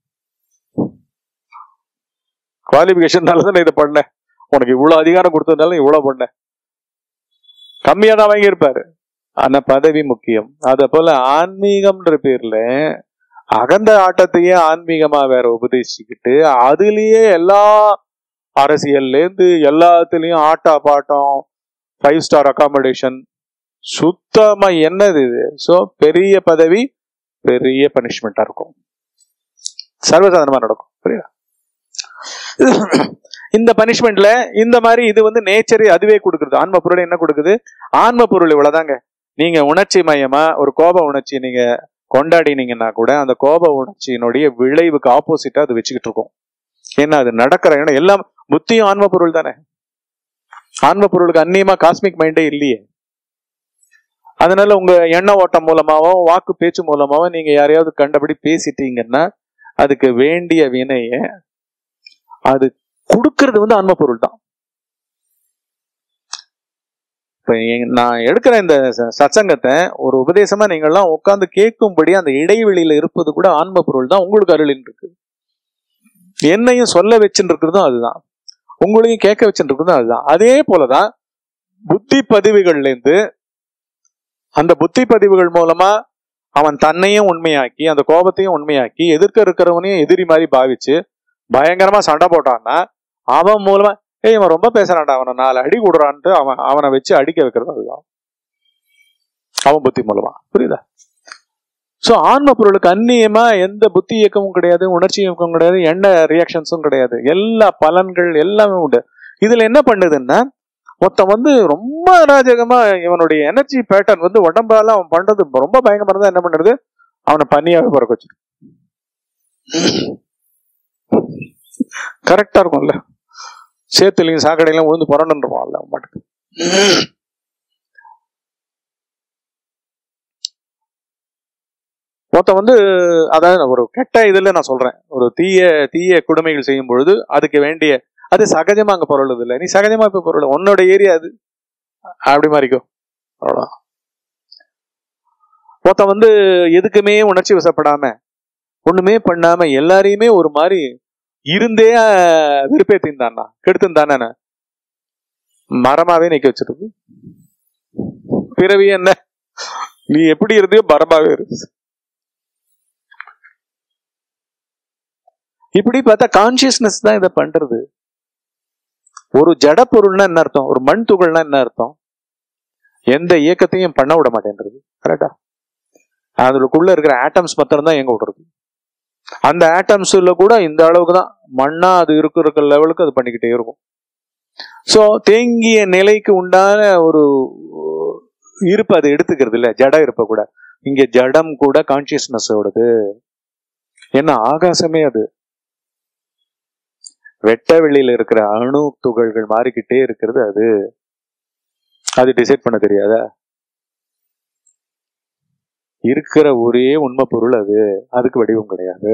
குவாலிபிகேஷன்னால தான் இதை பண்ணேன் உனக்கு இவ்வளவு அதிகாரம் கொடுத்ததுனால இவ்வளவு பண்ணேன் கம்மியா தான் வாங்கியிருப்பாரு ஆனா பதவி முக்கியம் அத போல ஆன்மீகம்ன்ற பேர்ல அகந்த ஆட்டத்தையே ஆன்மீகமா வேற உபதேசிக்கிட்டு அதுலயே எல்லா அரசியல்ல இருந்து எல்லாத்துலயும் ஆட்டா பாட்டம் ஃபைவ் ஸ்டார் அகாமடேஷன் சுத்தமா என்னது இது சோ பெரிய பதவி பெரிய பனிஷ்மெண்டா இருக்கும் சர்வசாதாரணமா நடக்கும் புரியுதா இந்த பனிஷ்மெண்ட்ல இந்த மாதிரி இது வந்து நேச்சரே அதுவே கொடுக்குறது ஆன்ம பொருள் என்ன கொடுக்குது ஆன்ம பொருள் இவ்வளவுதாங்க நீங்க உணர்ச்சி மயமா ஒரு கோப உணர்ச்சி நீங்க கொண்டாடினீங்கன்னா கூட அந்த கோப உணர்ச்சியினுடைய விளைவுக்கு ஆப்போசிட்டா அது வச்சுக்கிட்டு இருக்கும் ஏன்னா அது நடக்கிற இடம் எல்லாம் புத்தியும் ஆன்ம பொருள் தானே ஆன்ம பொருளுக்கு அந்நியமா காஸ்மிக் மைண்டே இல்லையே அதனால உங்க எண்ண ஓட்டம் மூலமாவோ வாக்கு பேச்சு மூலமாவோ நீங்க யாரையாவது கண்டபடி பேசிட்டீங்கன்னா அதுக்கு வேண்டிய வினைய அது கொடுக்கறது வந்து ஆன்ம பொருள் தான் இப்ப எங்க- நான் எடுக்கிற இந்த ச- சத்சங்கத்தை ஒரு உபதேசமா நீங்க எல்லாம் உட்கார்ந்து கேட்கும்படி அந்த இடைவெளியில இருப்பது கூட ஆன்ம பொருள் தான் உங்களுக்கு அருளின் இருக்கு என்னையும் சொல்ல வச்சுட்டு இருக்கிறதும் அதுதான் உங்களையும் கேட்க வச்சுட்டு இருக்கிறதும் அதுதான் அதே போலதான் புத்தி பதிவுகள்ல இருந்து அந்த புத்தி பதிவுகள் மூலமா அவன் தன்னையும் உண்மையாக்கி அந்த கோபத்தையும் உண்மையாக்கி எதிர்க்க இருக்கிறவனையும் எதிரி மாதிரி பாவிச்சு பயங்கரமா சண்டை போட்டான்னா அவன் மூலமா ஏய் இவன் ரொம்ப பேசுறான்டா அவனை நாலு அடி கொடுறான்ட்டு அவன் அவனை வச்சு அடிக்க வைக்கிறது அதுதான் அவன் புத்தி மூலமா புரியுதா சோ ஆன்ம பொருளுக்கு அந்நியமா எந்த புத்தி இயக்கமும் கிடையாது உணர்ச்சி இயக்கமும் கிடையாது எண்ண ரியாக்ஷன்ஸும் கிடையாது எல்லா பலன்கள் எல்லாமே உண்டு இதுல என்ன பண்ணுதுன்னா மொத்தம் வந்து ரொம்ப அராஜகமா இவனுடைய எனர்ஜி பேட்டர்ன் வந்து உடம்பால அவன் பண்றது ரொம்ப பயங்கரமா என்ன பண்றது அவனை பன்னியாவே பிறக்க வச்சிடும் கரெக்டா இருக்கும்ல சேத்துலையும் சாக்கடையிலும் விழுந்து புரண்டுருவான்ல அவன் பாட்டுக்கு மொத்தம் வந்து அதாவது ஒரு கெட்ட இதுல நான் சொல்றேன் ஒரு தீய தீய கொடுமைகள் செய்யும் பொழுது அதுக்கு வேண்டிய அது சகஜமா அங்க பொருள் இல்லை நீ சகஜமா இப்ப பொருள் உன்னோட ஏரியா அது அப்படி மாறிக்கோ அவ்வளோ மொத்தம் வந்து எதுக்குமே உணர்ச்சி வசப்படாம ஒண்ணுமே பண்ணாம எல்லாரையுமே ஒரு மாதிரி இருந்தே அஹ், வெறுப்பேத்தின்தானா கெடுத்துந்தானே மரமாவே நிக்க வச்சிருக்கு பிறவி என்ன நீ எப்படி இருந்தியோ மரமாவே இரு இப்படி பார்த்தா கான்சியஸ்னஸ் தான் இதை பண்றது ஒரு ஜட பொருள்னா என்ன அர்த்தம் ஒரு மண் துகள்னா என்ன அர்த்தம் எந்த இயக்கத்தையும் பண்ண விட மாட்டேன்றது கரெக்டா அதுக்குள்ள இருக்கிற ஆட்டம்ஸ் மாத்திரம் தான் இயங்க விடுறது அந்த ஆட்டம்ஸ்ல கூட இந்த அளவுக்கு தான் மண்ணா அது இருக்கிற லெவலுக்கு அது பண்ணிக்கிட்டே இருக்கும் சோ தேங்கிய நிலைக்கு உண்டான ஒரு இருப்பு அது எடுத்துக்கிறது இல்ல ஜட இருப்ப கூட இங்க ஜடம் கூட கான்சியஸ்னஸோடது என்ன ஆகாசமே அது வெட்ட வெளியில இருக்கிற அணு துகள்கள் மாறிக்கிட்டே இருக்கிறது அது அது டிசைட் பண்ண தெரியாதா இருக்கிற ஒரே உண்மை பொருள் அது அதுக்கு வடிவம் கிடையாது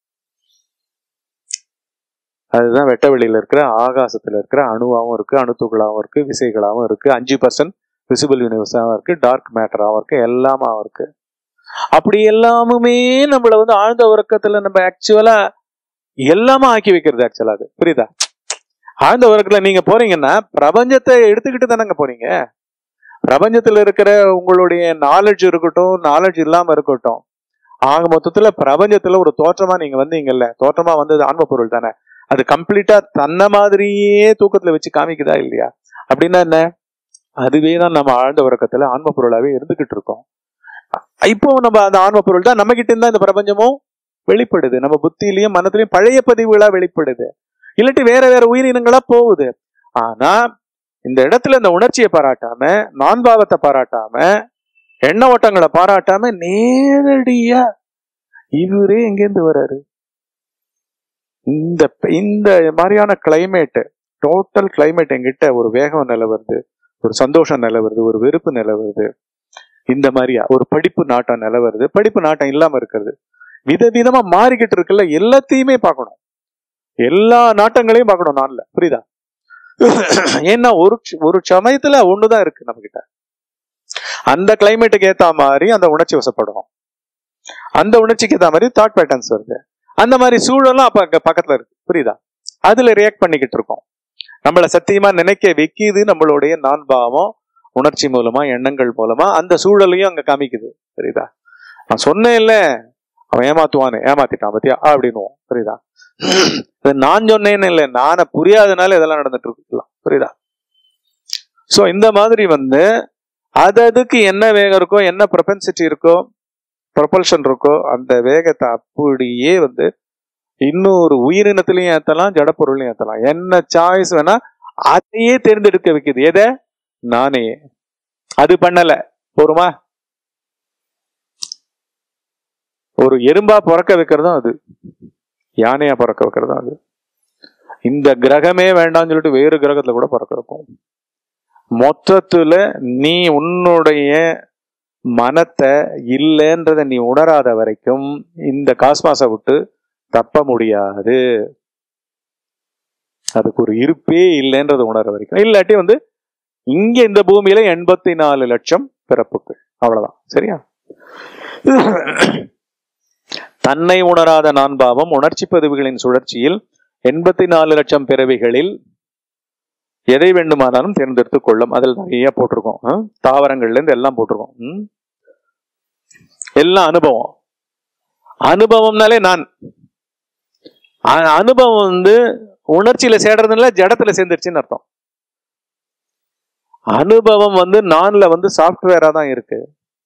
அதுதான் வெட்ட வெளியில இருக்கிற ஆகாசத்துல இருக்கிற அணுவாகவும் இருக்கு அணுத்துகளாகவும் இருக்கு விசைகளாகவும் இருக்கு அஞ்சு பர்சன்ட் விசிபிள் யூனிவர்ஸாகவும் இருக்கு டார்க் மேட்டராகவும் இருக்கு எல்லாமாவும் இருக்கு அப்படி எல்லாமுமே நம்மள வந்து ஆழ்ந்த உறக்கத்துல நம்ம ஆக்சுவலா எல்லாமே ஆக்கி வைக்கிறது ஆக்சுவலா அது புரியுதா ஆழ்ந்த உறக்கத்துல நீங்க போறீங்கன்னா பிரபஞ்சத்தை எடுத்துக்கிட்டு தானங்க போறீங்க பிரபஞ்சத்துல இருக்கிற உங்களுடைய நாலேஜ் இருக்கட்டும் நாலேஜ் இல்லாம இருக்கட்டும் ஆக மொத்தத்துல பிரபஞ்சத்துல ஒரு தோற்றமா நீங்க வந்தீங்கல்ல தோற்றமா வந்தது ஆன்ம பொருள் தானே அது கம்ப்ளீட்டா தன்னை மாதிரியே தூக்கத்துல வச்சு காமிக்குதா இல்லையா அப்படின்னா என்ன அதுவே தான் நம்ம ஆழ்ந்த உறக்கத்துல ஆன்ம பொருளாவே இருந்துகிட்டு இருக்கோம் இப்போ நம்ம அந்த ஆன்ம பொருள் தான் நம்ம கிட்ட இருந்தா இந்த பிரபஞ்சமும் வெளிப்படுது நம்ம புத்தியிலயும் மனத்திலயும் பழைய பதிவுகளா வெளிப்படுது இல்லாட்டி வேற வேற உயிரினங்களா போகுது ஆனா இந்த இடத்துல இந்த உணர்ச்சியை பாராட்டாம நான்பாவத்தை பாராட்டாம எண்ண ஓட்டங்களை பாராட்டாம நேரடியா இவரே எங்கேருந்து வர்றாரு இந்த இந்த மாதிரியான கிளைமேட் டோட்டல் கிளைமேட் எங்கிட்ட ஒரு வேகம் நிலவருது ஒரு சந்தோஷம் நிலவருது ஒரு வெறுப்பு நிலவருது இந்த மாதிரியா ஒரு படிப்பு நாட்டம் நிலவருது படிப்பு நாட்டம் இல்லாம இருக்கிறது விதவிதமா மாறிக்கிட்டு இருக்குல்ல எல்லாத்தையுமே பார்க்கணும் எல்லா நாட்டங்களையும் பார்க்கணும் நான்ல புரியுதா ஏன்னா ஒரு ஒரு சமயத்துல ஒண்ணுதான் இருக்கு நம்ம கிட்ட அந்த கிளைமேட்டுக்கு ஏத்த மாதிரி அந்த உணர்ச்சி வசப்படும் அந்த உணர்ச்சிக்கு ஏத்த மாதிரி தாட் பேட்டர்ன்ஸ் வருது அந்த மாதிரி சூழலும் அப்ப அங்க பக்கத்துல இருக்கு புரியுதா அதுல ரியாக்ட் பண்ணிக்கிட்டு இருக்கோம் நம்மள சத்தியமா நினைக்க வைக்கிது நம்மளுடைய நான் பாவம் உணர்ச்சி மூலமா எண்ணங்கள் மூலமா அந்த சூழலையும் அங்க காமிக்குது புரியுதா நான் சொன்னேன் இல்ல அவன் ஏமாத்துவானு ஏமாத்திட்டான் பத்தியா அப்படின்னுவோம் புரியுதா இது நான் சொன்னேன்னு இல்லை நானே புரியாதனால இதெல்லாம் நடந்துட்டு இருக்கலாம் புரியுதா சோ இந்த மாதிரி வந்து அது அதுக்கு என்ன வேகம் இருக்கோ என்ன ப்ரொபென்சிட்டி இருக்கோ ப்ரொபல்ஷன் இருக்கோ அந்த வேகத்தை அப்படியே வந்து இன்னொரு உயிரினத்திலையும் ஏத்தலாம் ஜடப்பொருளையும் ஏத்தலாம் என்ன சாய்ஸ் வேணா அதையே தேர்ந்தெடுக்க வைக்குது எதை நானே அது பண்ணல போருமா ஒரு எறும்பா பிறக்க வைக்கிறதும் அது யானையா பிறக்க வைக்கிறதும் அது இந்த கிரகமே வேண்டாம்னு சொல்லிட்டு வேறு கிரகத்துல கூட பிறக்க வைக்கும் மொத்தத்துல நீ உன்னுடைய மனத்தை இல்லைன்றத நீ உணராத வரைக்கும் இந்த காஸ்மாஸை விட்டு தப்ப முடியாது அதுக்கு ஒரு இருப்பே இல்லைன்றத உணர வரைக்கும் இல்லாட்டி வந்து இங்க இந்த பூமியில எண்பத்தி நாலு லட்சம் பிறப்புகள் அவ்வளவுதான் சரியா தன்னை உணராத நான் பாவம் உணர்ச்சி பதிவுகளின் சுழற்சியில் எண்பத்தி நாலு லட்சம் பிறவிகளில் எதை வேண்டுமானாலும் தேர்ந்தெடுத்துக் கொள்ளும் அதில் நிறைய போட்டிருக்கோம் ஆ? தாவரங்கள்ல இருந்து எல்லாம் போட்டிருக்கோம் ம்? எல்லாம் அனுபவம் அனுபவம்னாலே நான் அ- அனுபவம் வந்து உணர்ச்சியில சேர்றதுனால ஜடத்துல சேர்ந்துருச்சுன்னு அர்த்தம் அனுபவம் வந்து நான்ல வந்து சாஃப்ட்வேரா தான் இருக்கு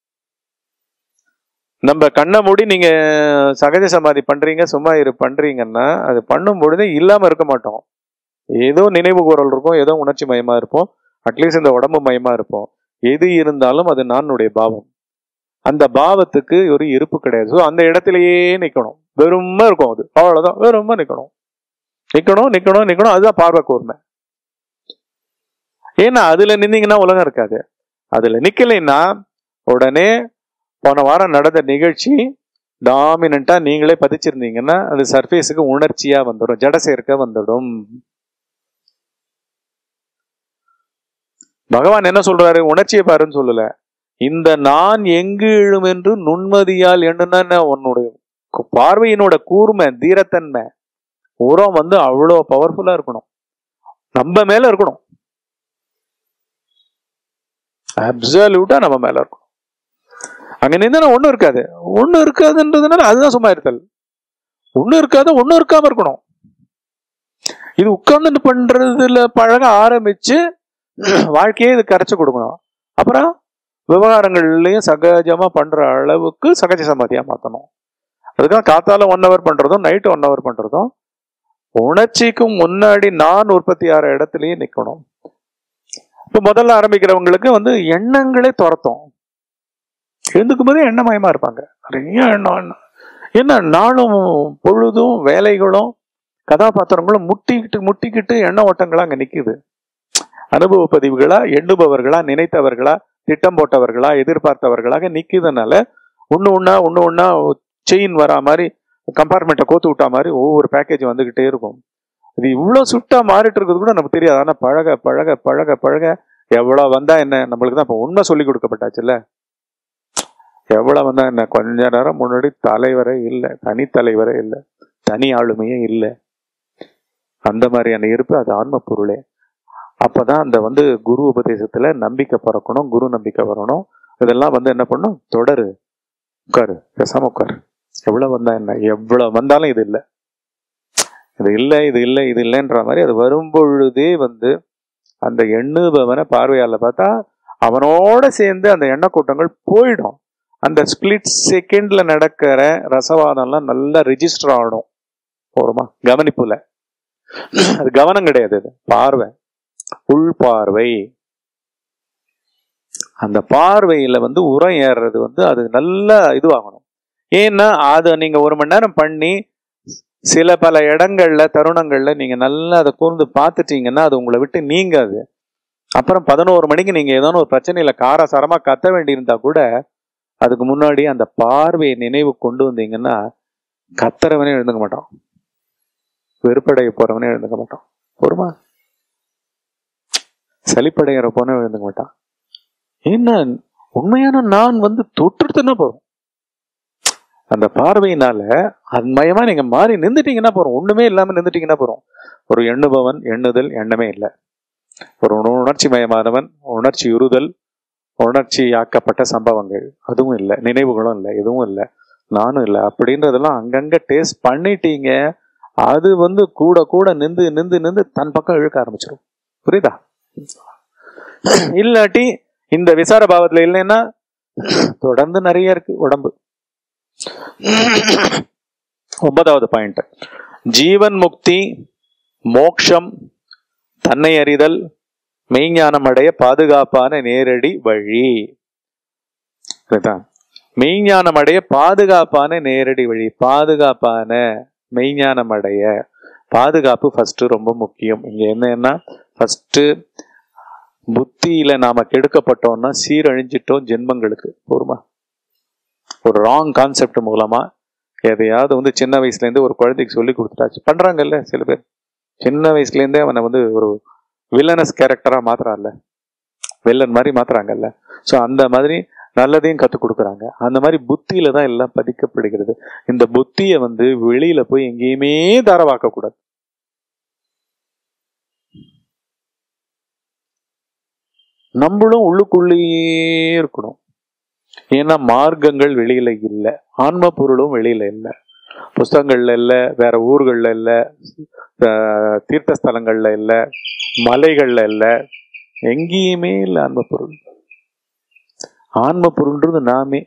நம்ம கண்ணை மூடி நீங்க சகஜ சமாதி பண்றீங்க சும்மா இரு பண்றீங்கன்னா அது பண்ணும் பொழுதே இல்லாம இருக்க மாட்டோம் ஏதோ நினைவு கூறல் இருக்கும் ஏதோ உணர்ச்சி மயமா இருப்போம் அட்லீஸ்ட் இந்த உடம்பு மயமா இருப்போம் எது இருந்தாலும் அது நானுடைய பாவம் அந்த பாவத்துக்கு ஒரு இருப்பு கிடையாது ஸோ அந்த இடத்திலேயே நிக்கணும் வெறுமா இருக்கும் அது அவ்வளவுதான் வெறுமா நிக்கணும் நிக்கணும் நிக்கணும் நிக்கணும் அதுதான் பார்வை கூர்மை ஏன்னா அதுல நின்னீங்கன்னா உலகம் இருக்காது அதுல நிக்கலைன்னா உடனே போன வாரம் நடந்த நிகழ்ச்சி டாமினண்டா நீங்களே பதிச்சிருந்தீங்கன்னா அது சர்ஃபேஸுக்கு உணர்ச்சியா வந்துடும் ஜட சேர்க்க வந்துடும் பகவான் என்ன சொல்றாரு உணர்ச்சியை பாருன்னு சொல்லல இந்த நான் எங்கு எழும் என்று நுண்மதியால் எண்ணுனா உன்னுடைய கு- பார்வையினோட கூர்மை தீரத்தன்மை உரம் வந்து அவ்வளோ பவர்ஃபுல்லா இருக்கணும் நம்ம மேல இருக்கணும் அப்சல்யூட்டா நம்ம மேல இருக்கணும் அங்க நின்னா ஒண்ணும் இருக்காது ஒண்ணும் இருக்காதுன்றதுனால அதுதான் சும்மா இருத்தல் ஒண்ணும் இருக்காது ஒண்ணும் இருக்காம இருக்கணும் இது உட்கார்ந்துட்டு பண்றதுல பழக ஆரம்பிச்சு வாழ்க்கையே இது கரைச்சு கொடுக்கணும் அப்புறம் விவகாரங்கள்லயும் சகஜமா பண்ற அளவுக்கு சகஜ சமாதியா மாத்தணும் அதுக்காக காத்தால ஒன் ஹவர் பண்றதும் நைட்டு ஒன் ஹவர் பண்றதும் உணர்ச்சிக்கும் முன்னாடி நான் உற்பத்தி ஆகிற இடத்துலயே நிக்கணும் இப்ப முதல்ல ஆரம்பிக்கிறவங்களுக்கு வந்து எண்ணங்களே துரத்தும் எழுந்துக்கும் போதே எண்ணமயமா இருப்பாங்க நிறைய எண்ணம் எண்ணம் என்ன நாளும் பொழுதும் வேலைகளும் கதாபாத்திரங்களும் முட்டிக்கிட்டு முட்டிக்கிட்டு எண்ண ஓட்டங்களா அங்க நிக்குது அனுபவ பதிவுகளா எண்ணுபவர்களா நினைத்தவர்களா திட்டம் போட்டவர்களா எதிர்பார்த்தவர்களாக நிக்குதுனால ஒண்ணு ஒண்ணா ஒண்ணு ஒண்ணா செயின் வரா மாதிரி கம்பார்ட்மெண்ட்டை கோத்து விட்டா மாதிரி ஒவ்வொரு பேக்கேஜ் வந்துகிட்டே இருக்கும் இது இவ்வளவு சுட்டா மாறிட்டு இருக்கிறது கூட நமக்கு தெரியாது ஆனா பழக பழக பழக பழக எவ்வளவு வந்தா என்ன நம்மளுக்கு தான் இப்ப உண்மை சொல்லி கொடுக்கப்பட்டாச்சுல்ல எவ்வளவு வந்தா என்ன கொஞ்ச நேரம் முன்னாடி தலைவரே இல்லை தனி தலைவரே இல்லை தனி ஆளுமையே இல்லை அந்த மாதிரியான இருப்பு அது ஆன்ம பொருளே அப்பதான் அந்த வந்து குரு உபதேசத்துல நம்பிக்கை பிறக்கணும் குரு நம்பிக்கை வரணும் இதெல்லாம் வந்து என்ன பண்ணும் தொடரு உட்காரு பேசாம உட்காரு எவ்வளவு வந்தா என்ன எவ்வளவு வந்தாலும் இது இல்லை இது இல்லை இது இல்லை இது இல்லைன்ற மாதிரி அது வரும்பொழுதே வந்து அந்த எண்ணுபவனை பார்வையால பார்த்தா அவனோட சேர்ந்து அந்த எண்ணெய் கூட்டங்கள் போயிடும் அந்த ஸ்பிளிட் செகண்ட்ல நடக்கிற ரசவாதம்லாம் நல்லா ரெஜிஸ்டர் ஆகணும் போருமா கவனிப்புல அது கவனம் கிடையாது அது பார்வை உள் பார்வை அந்த பார்வையில வந்து உரம் ஏறுறது வந்து அது நல்ல இதுவாகணும் ஏன்னா அதை நீங்க ஒரு மணி நேரம் பண்ணி சில பல இடங்கள்ல தருணங்கள்ல நீங்க நல்லா அதை கூர்ந்து பார்த்துட்டீங்கன்னா அது உங்களை விட்டு நீங்காது அப்புறம் பதினோரு மணிக்கு நீங்க ஏதோ ஒரு பிரச்சனையில காரசாரமா கத்த வேண்டியிருந்தா கூட அதுக்கு முன்னாடி அந்த பார்வையை நினைவு கொண்டு வந்தீங்கன்னா கத்துறவனே எழுந்துக்க மாட்டான் வெறுப்படைய போறவனே எழுந்துக்க மாட்டான் பொறுமா சலிப்படைகிற போன எழுந்துக்க மாட்டான் என்ன உண்மையான நான் வந்து தொற்றுத்துனா போறோம் அந்த பார்வையினால அன்மயமா நீங்க மாறி நின்றுட்டீங்கன்னா போறோம் ஒண்ணுமே இல்லாம நின்றுட்டீங்கன்னா போறோம் ஒரு எண்ணுபவன் எண்ணுதல் எண்ணமே இல்லை ஒரு உணர்ச்சி மயமானவன் உணர்ச்சி உறுதல் உணர்ச்சி ஆக்கப்பட்ட சம்பவங்கள் அதுவும் இல்லை நினைவுகளும் இல்லை எதுவும் இல்லை நானும் இல்லை அப்படின்றதெல்லாம் அங்கங்க டேஸ்ட் பண்ணிட்டீங்க அது வந்து கூட கூட நின்று நின்று நின்று தன் பக்கம் இழுக்க ஆரம்பிச்சிடும் புரியுதா இல்லாட்டி இந்த விசார பாவத்துல இல்லைன்னா தொடர்ந்து நிறைய இருக்கு உடம்பு ஒன்பதாவது பாயிண்ட் ஜீவன் முக்தி மோக்ஷம் தன்னை அறிதல் மெய்ஞானம் அடைய பாதுகாப்பான நேரடி வழி இதுதான் மெய்ஞானம் அடைய பாதுகாப்பான நேரடி வழி பாதுகாப்பான மெய்ஞானம் அடைய பாதுகாப்பு ஃபர்ஸ்ட் ரொம்ப முக்கியம் இங்க என்னன்னா ஃபர்ஸ்ட் புத்தியில நாம கெடுக்கப்பட்டோம்னா சீரழிஞ்சிட்டோம் ஜென்மங்களுக்கு போருமா ஒரு ராங் கான்செப்ட் மூலமா எதையாவது வந்து சின்ன வயசுல இருந்து ஒரு குழந்தைக்கு சொல்லி கொடுத்துட்டாச்சு பண்றாங்கல்ல சில பேர் சின்ன வயசுல இருந்தே அவனை வந்து ஒரு வில்லனஸ் கேரக்டரா மாத்துறான்ல வில்லன் மாதிரி மாத்துறாங்கல்ல ஸோ அந்த மாதிரி நல்லதையும் கற்றுக் கொடுக்குறாங்க அந்த மாதிரி புத்தியில தான் எல்லாம் பதிக்கப்படுகிறது இந்த புத்தியை வந்து வெளியில போய் எங்கேயுமே தாரவாக்க கூடாது நம்மளும் உள்ளுக்குள்ளேயே இருக்கணும் ஏன்னா மார்க்கங்கள் வெளியில இல்லை ஆன்ம பொருளும் வெளியில இல்லை புஸ்தகங்கள்ல இல்லை வேற ஊர்கள்ல இல்லை அஹ் தீர்த்த ஸ்தலங்கள்ல இல்லை மலைகள்ல இல்லை எங்கேயுமே இல்லை ஆன்ம பொருள் ஆன்ம பொருள்ன்றது நாமே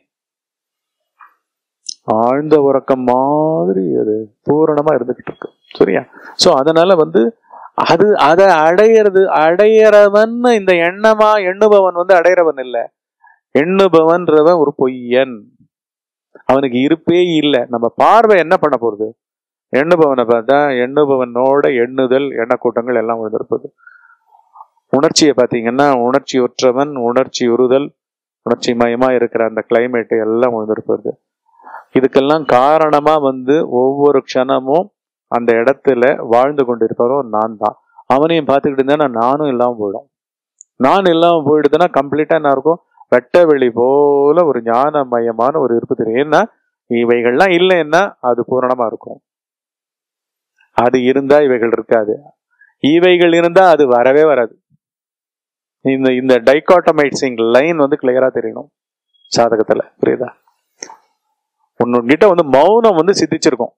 ஆழ்ந்த உறக்கம் மாதிரி அது பூரணமா இருந்துகிட்டு இருக்கு சரியா சோ அதனால வந்து அது அதை அடையிறது அடையறவன் இந்த எண்ணமா எண்ணுபவன் வந்து அடையறவன் இல்ல எண்ணுபவன்றவன் ஒரு பொய்யன் அவனுக்கு இருப்பே இல்லை நம்ம பார்வை என்ன பண்ண போறது எண்ணுபவனை பார்த்தா எண்ணுபவனோட எண்ணுதல் எண்ணக்கூட்டங்கள் எல்லாம் விழுந்திருப்பது உணர்ச்சியை பார்த்தீங்கன்னா உணர்ச்சி ஒற்றவன் உணர்ச்சி உறுதல் உணர்ச்சி மயமா இருக்கிற அந்த கிளைமேட் எல்லாம் விழுந்திருப்பது இதுக்கெல்லாம் காரணமா வந்து ஒவ்வொரு க்ஷணமும் அந்த இடத்துல வாழ்ந்து கொண்டிருப்பவரும் நான் தான் அவனையும் பார்த்துக்கிட்டு இருந்தேன்னா நானும் இல்லாம போயிடும் நான் இல்லாம போயிடுதுன்னா கம்ப்ளீட்டா என்ன இருக்கும் வெட்ட வெளி போல ஒரு ஞானமயமான ஒரு இருப்பு தெரியும் ஏன்னா இவைகள்லாம் இல்லைன்னா அது பூரணமா இருக்கும் அது இருந்தா இவைகள் இருக்காது இவைகள் இருந்தா அது வரவே வராது இந்த இந்த டைகாட்டமைட்ஸிங் லைன் வந்து கிளியரா தெரியணும் சாதகத்துல புரியுதா உன்கிட்ட வந்து மௌனம் வந்து சித்திச்சிருக்கும்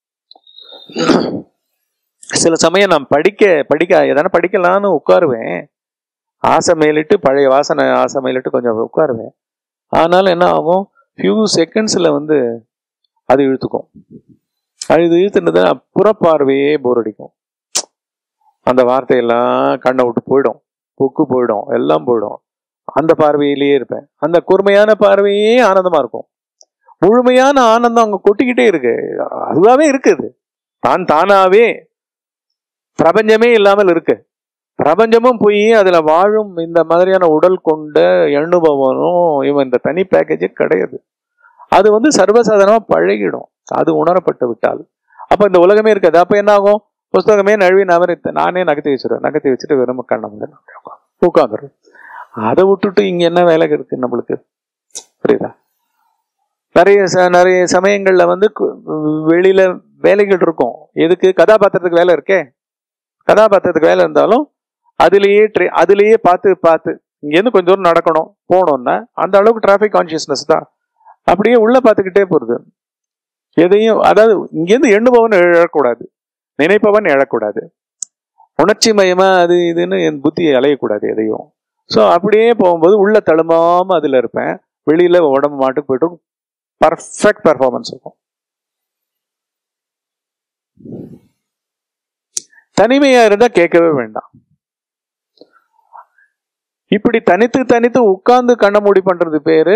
சில சமயம் நான் படிக்க படிக்க எதனா படிக்கலான்னு உட்காருவேன் ஆசை மேலிட்டு பழைய வாசனை ஆசை மேலிட்டு கொஞ்சம் உட்காருவேன் ஆனாலும் என்ன ஆகும் ஃபியூ செகண்ட்ஸ்ல வந்து அது இழுத்துக்கும் அது இது இழுத்துனது புறப்பார்வையே போர் அடிக்கும் அந்த வார்த்தையெல்லாம் கண்ணை விட்டு போயிடும் புக்கு போயிடும் எல்லாம் போயிடும் அந்த பார்வையிலேயே இருப்பேன் அந்த கூர்மையான பார்வையே ஆனந்தமா இருக்கும் முழுமையான ஆனந்தம் அங்க கொட்டிக்கிட்டே இருக்கு அதுவாவே இருக்குது தான் தானாவே பிரபஞ்சமே இல்லாமல் இருக்கு பிரபஞ்சமும் போய் அதுல வாழும் இந்த மாதிரியான உடல் கொண்ட எண்ணுபவனும் இவன் இந்த தனி பேக்கேஜே கிடையாது அது வந்து சர்வசாதாரணமா பழகிடும் அது உணரப்பட்டு விட்டால் அப்ப இந்த உலகமே இருக்காது அப்ப என்ன ஆகும் புஸ்தகமே நழுவி நவரித்த நானே நகர்த்தி வச்சிருவேன் நகர்த்தி வச்சுட்டு வெறும் கண்ண உட்காந்துரும் அதை விட்டுட்டு இங்க என்ன வேலை இருக்கு நம்மளுக்கு புரியுதா நிறைய ச- நிறைய சமயங்கள்ல வந்து கு- வெளியில வேலைகள் இருக்கும் எதுக்கு கதாபாத்திரத்துக்கு வேலை இருக்கே கதாபாத்திரத்துக்கு வேலை இருந்தாலும் அதுலயே ட்ரெ அதுலயே பார்த்து பார்த்து இங்கேருந்து கொஞ்சம் தூரம் நடக்கணும் போகணும்னா அந்த அளவுக்கு டிராஃபிக் கான்சியஸ்னஸ் தான் அப்படியே உள்ள பார்த்துக்கிட்டே போறது எதையும் அதாவது இங்கேருந்து எண்ணுபவன் எழக்கூடாது நினைப்பவன் எழக்கூடாது உணர்ச்சி மயமா அது இதுன்னு என் புத்தி அலையக்கூடாது எதையும் ஸோ அப்படியே போகும்போது உள்ள தழுமாம அதுல இருப்பேன் வெளியில உடம்பு மாட்டுக்கு போயிட்டு பர்ஃபெக்ட் பெர்ஃபார்மன்ஸ் இருக்கும் தனிமையா இருந்தா கேட்கவே வேண்டாம் இப்படி தனித்து தனித்து உட்கார்ந்து கண்ண மூடி பண்றது பேரு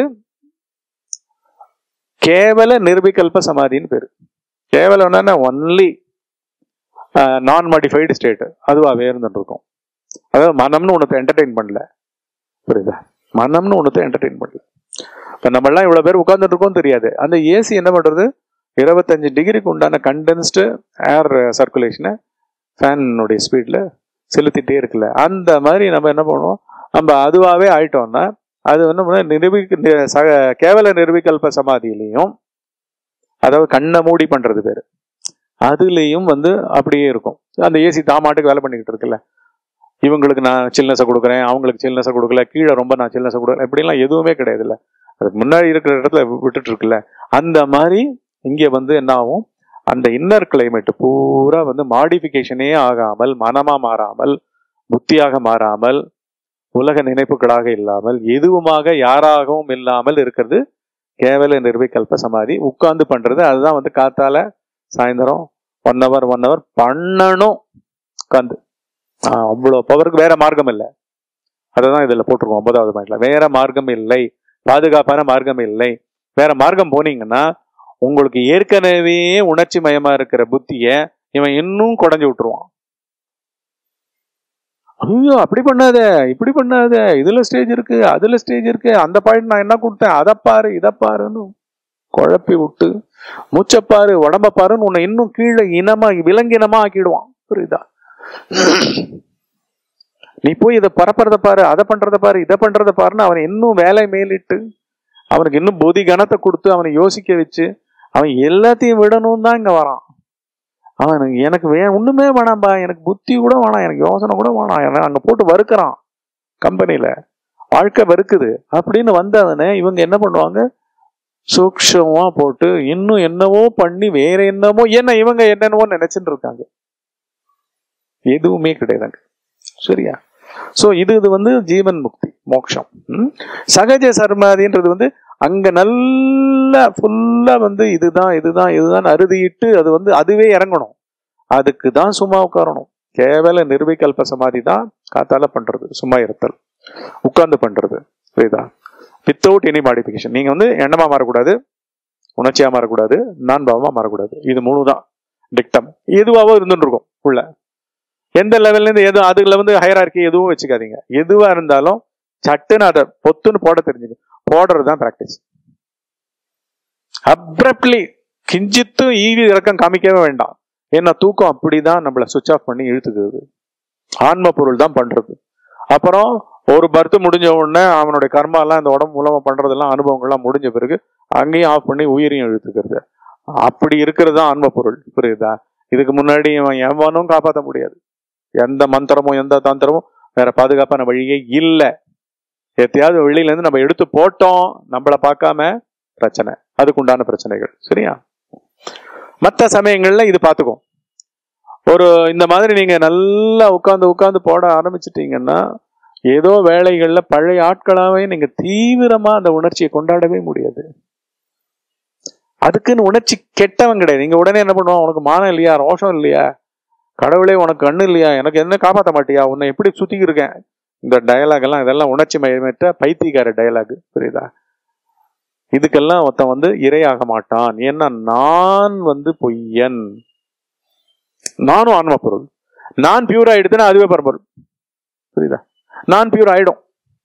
கேவல நிர்விகல்ப சமாதின்னு பேரு கேவலம்னா ஒன்லி நான் மாடிஃபைடு ஸ்டேட் அதுவாகவே இருந்துட்டு இருக்கும் அதாவது மனம்னு ஒன்றத்தை என்டர்டெயின் பண்ணல புரியுதா மனம்னு ஒன்றத்தை என்டர்டெயின் பண்ணல இப்போ நம்மளாம் இவ்வளோ பேர் உட்கார்ந்துட்டு இருக்கோம் தெரியாது அந்த ஏசி என்ன பண்ணுறது இருபத்தஞ்சு டிகிரிக்கு உண்டான கண்டென்ஸ்டு ஏர் சர்க்குலேஷனை ஃபேனுடைய ஸ்பீடில் செலுத்திட்டே இருக்குல்ல அந்த மாதிரி நம்ம என்ன பண்ணுவோம் நம்ம அதுவாகவே ஆயிட்டோம்னா அது வந்து முன்ன நிரூபி நி- சக- கேவல நிர்விகல்ப சமாதியிலையும் அதாவது கண்ணை மூடி பண்றது பேரு அதுலேயும் வந்து அப்படியே இருக்கும் அந்த ஏசி தாமாட்டுக்கு வேலை பண்ணிக்கிட்டு இருக்குல்ல இவங்களுக்கு நான் சில்னஸை கொடுக்குறேன் அவங்களுக்கு சில்னஸை கொடுக்கல கீழே ரொம்ப நான் சில்னஸை கொடுக்கல இப்படிலாம் எதுவுமே கிடையாதுல்ல அதுக்கு முன்னாடி இருக்கிற இடத்துல விட்டுட்டு இருக்குல்ல அந்த மாதிரி இங்கே வந்து என்ன ஆகும் அந்த இன்னர் கிளைமேட் பூரா வந்து மாடிஃபிகேஷனே ஆகாமல் மனமா மாறாமல் புத்தியாக மாறாமல் உலக நினைப்புகளாக இல்லாமல் எதுவுமாக யாராகவும் இல்லாமல் இருக்கிறது கேவல நிர்விகல்ப சமாதி உட்கார்ந்து பண்றது அதுதான் வந்து காத்தால சாயந்தரம் ஒன் ஹவர் ஒன் ஹவர் பண்ணணும் உட்காந்து அவ்வளோ பவருக்கு வேற மார்க்கம் இல்லை அதை தான் இதில் போட்டிருக்கோம் ஒன்பதாவது பாயிண்ட்ல வேற மார்க்கம் இல்லை பாதுகாப்பான மார்க்கம் இல்லை வேற மார்க்கம் போனீங்கன்னா உங்களுக்கு ஏற்கனவே உணர்ச்சி மயமா இருக்கிற புத்திய இவன் இன்னும் குடஞ்சு விட்டுருவான் ஐயோ அப்படி பண்ணாத இப்படி பண்ணாத இதுல ஸ்டேஜ் இருக்கு அதுல ஸ்டேஜ் இருக்கு அந்த பாயிண்ட் நான் என்ன கொடுத்தேன் அதை பாரு இதை பாருன்னு குழப்பி விட்டு மூச்சப்பாரு உடம்ப பாருன்னு உன்னை இன்னும் கீழே இனமா விலங்கினமா ஆக்கிடுவான் புரியுதா நீ போய் இதை பரப்புறத பாரு அதை பண்றத பாரு இதை பண்றத பாருன்னு அவனை இன்னும் வேலை மேலிட்டு அவனுக்கு இன்னும் பொதி கணத்தை கொடுத்து அவனை யோசிக்க வச்சு அவன் எல்லாத்தையும் விடணும் தான் இங்க வரான் அவன் எனக்கு எனக்கு வே ஒண்ணுமே வேணாம்பா எனக்கு புத்தி கூட வேணாம் எனக்கு யோசனை கூட வேணாம் என்னை அங்க போட்டு வறுக்கிறான் கம்பெனில வாழ்க்கை வறுக்குது அப்படின்னு வந்தவனை இவங்க என்ன பண்ணுவாங்க சூக்ஷமா போட்டு இன்னும் என்னவோ பண்ணி வேற என்னமோ என்ன இவங்க என்னென்னவோ நினைச்சுட்டு இருக்காங்க எதுவுமே கிடையாதுங்க சரியா சோ இது இது வந்து ஜீவன் முக்தி மோட்சம் ம்? சகஜ சர்மாதின்றது வந்து அங்க நல்லா ஃபுல்லா வந்து இதுதான் இதுதான் இதுதான் அறுதியிட்டு அது வந்து அதுவே இறங்கணும் அதுக்கு தான் சும்மா உட்காரணும் கேவல நிர்விகல்ப சமாதி தான் காத்தால பண்றது சும்மா இருத்தல் உட்கார்ந்து பண்றது புரியுதா வித்தவுட் எனி மாடிஃபிகேஷன் நீங்க வந்து எண்ணமா மாறக்கூடாது உணர்ச்சியா மாறக்கூடாது நான் பாவமா மாறக்கூடாது இது மூணு தான் டிக்டம் எதுவாவோ இருந்துட்டு இருக்கும் உள்ள எந்த லெவல்ல இருந்து எதுவும் அதுல வந்து ஹையரார்கி எதுவும் வச்சுக்காதீங்க எதுவா இருந்தாலும் சட்டுன்னு அதை பொத்துன்னு போட தெரிஞ்சுங்க போடுறது தான் ப்ராக்டிஸ் அப்ரப்ட்லி கிஞ்சித்தும் ஈவி இறக்கம் காமிக்கவே வேண்டாம் ஏன்னா தூக்கம் அப்படிதான் நம்மளை சுவிச் ஆஃப் பண்ணி இழுத்துக்குது ஆன்ம பொருள் தான் பண்றது அப்புறம் ஒரு பர்த் முடிஞ்ச உடனே அவனுடைய கர்மா எல்லாம் இந்த உடம்பு மூலமா பண்றதெல்லாம் அனுபவங்கள்லாம் முடிஞ்ச பிறகு அங்கேயும் ஆஃப் பண்ணி உயிரையும் இழுத்துக்கிறது அப்படி இருக்கிறது தான் ஆன்ம பொருள் புரியுதா இதுக்கு முன்னாடி இவன் எவனும் காப்பாற்ற முடியாது எந்த மந்திரமும் எந்த தந்திரமும் வேற பாதுகாப்பான வழியே இல்லை எத்தையாவது வெளியில இருந்து நம்ம எடுத்து போட்டோம் நம்மளை பார்க்காம பிரச்சனை அதுக்குண்டான பிரச்சனைகள் சரியா மற்ற சமயங்கள்ல இது பார்த்துக்கும் ஒரு இந்த மாதிரி நீங்க நல்லா உட்காந்து உட்காந்து போட ஆரம்பிச்சிட்டீங்கன்னா ஏதோ வேலைகள்ல பழைய ஆட்களாவே நீங்க தீவிரமா அந்த உணர்ச்சியை கொண்டாடவே முடியாது அதுக்குன்னு உணர்ச்சி கெட்டவன் கிடையாது நீங்க உடனே என்ன பண்ணுவான் உனக்கு மானம் இல்லையா ரோஷம் இல்லையா கடவுளே உனக்கு கண்ணு இல்லையா எனக்கு என்ன காப்பாற்ற மாட்டியா உன்னை எப்படி சுத்தி இருக்கேன் இந்த டயலாக் எல்லாம் இதெல்லாம் உணர்ச்சி மயமற்ற பைத்தியக்கார டயலாக் புரியுதா இதுக்கெல்லாம் ஒருத்தன் வந்து இரையாக மாட்டான் ஏன்னா நான் வந்து பொய்யன் நானும் ஆன்ம பொருள் நான் பியூர் ஆயிடுதுன்னா அதுவே பரம்பொருள் புரியுதா நான் பியூர் ஆயிடும்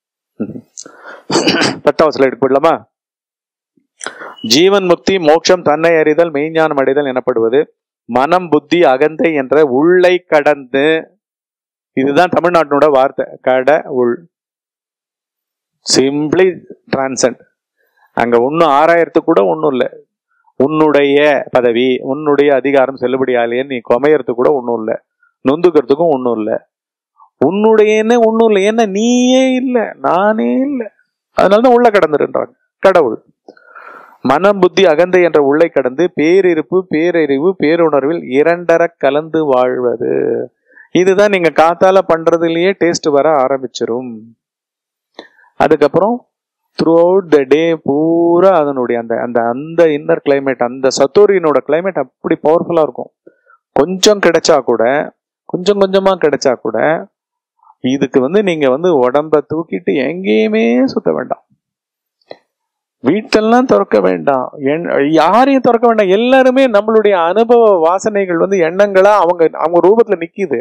பத்தாவது ஸ்லைடு போயிடலாமா ஜீவன் முக்தி மோட்சம் தன்னை அறிதல் மெய்ஞானம் அடைதல் எனப்படுவது மனம் புத்தி அகந்தை என்ற உள்ளை கடந்து இதுதான் தமிழ்நாட்டினோட வார்த்தை கட உள் சிம்பிளி டிரான்சன்ட் அங்க ஒன்னும் ஆறாயிரத்துக்கு கூட ஒன்றும் இல்லை உன்னுடைய பதவி உன்னுடைய அதிகாரம் செல்லுபடியாலேயே நீ குமையறதுக்கு கூட ஒன்றும் இல்லை நொந்துக்கிறதுக்கும் ஒன்றும் இல்லை உன்னுடையன்னு ஒன்றும் இல்லை ஏன்னா நீயே இல்லை நானே இல்லை அதனாலதான் உள்ள கடந்துருன்றாங்க கடவுள் மனம் புத்தி அகந்தை என்ற உள்ளை கடந்து பேரிருப்பு பேரறிவு பேருணர்வில் இரண்டர கலந்து வாழ்வது இதுதான் நீங்க காத்தால பண்றதுலயே டேஸ்ட் வர ஆரம்பிச்சிரும் அதுக்கப்புறம் த்ரூ அவுட் த டே பூரா அதனுடைய அந்த அந்த அந்த இன்னர் கிளைமேட் அந்த சத்தோரியினோட கிளைமேட் அப்படி பவர்ஃபுல்லா இருக்கும் கொஞ்சம் கிடைச்சா கூட கொஞ்சம் கொஞ்சமா கிடைச்சா கூட இதுக்கு வந்து நீங்க வந்து உடம்ப தூக்கிட்டு எங்கேயுமே சுத்த வேண்டாம் வீட்டெல்லாம் திறக்க வேண்டாம் எண்- யாரையும் திறக்க வேண்டாம் எல்லாருமே நம்மளுடைய அனுபவ வாசனைகள் வந்து எண்ணங்களா அவங்க அவங்க ரூபத்துல நிக்குது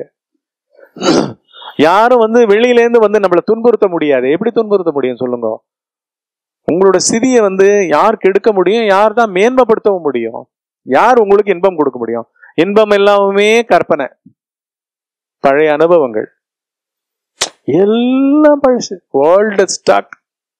யாரும் வந்து வெளியில இருந்து வந்து நம்மள துன்புறுத்த முடியாது எப்படி துன்புறுத்த முடியும் சொல்லுங்க உங்களோட சிதிய வந்து யார் கெடுக்க முடியும் யார் தான் மேன்மைப்படுத்தவும் முடியும் யார் உங்களுக்கு இன்பம் கொடுக்க முடியும் இன்பம் எல்லாமே கற்பனை பழைய அனுபவங்கள் எல்லாம் பழசு ஓல்டு ஸ்டாக்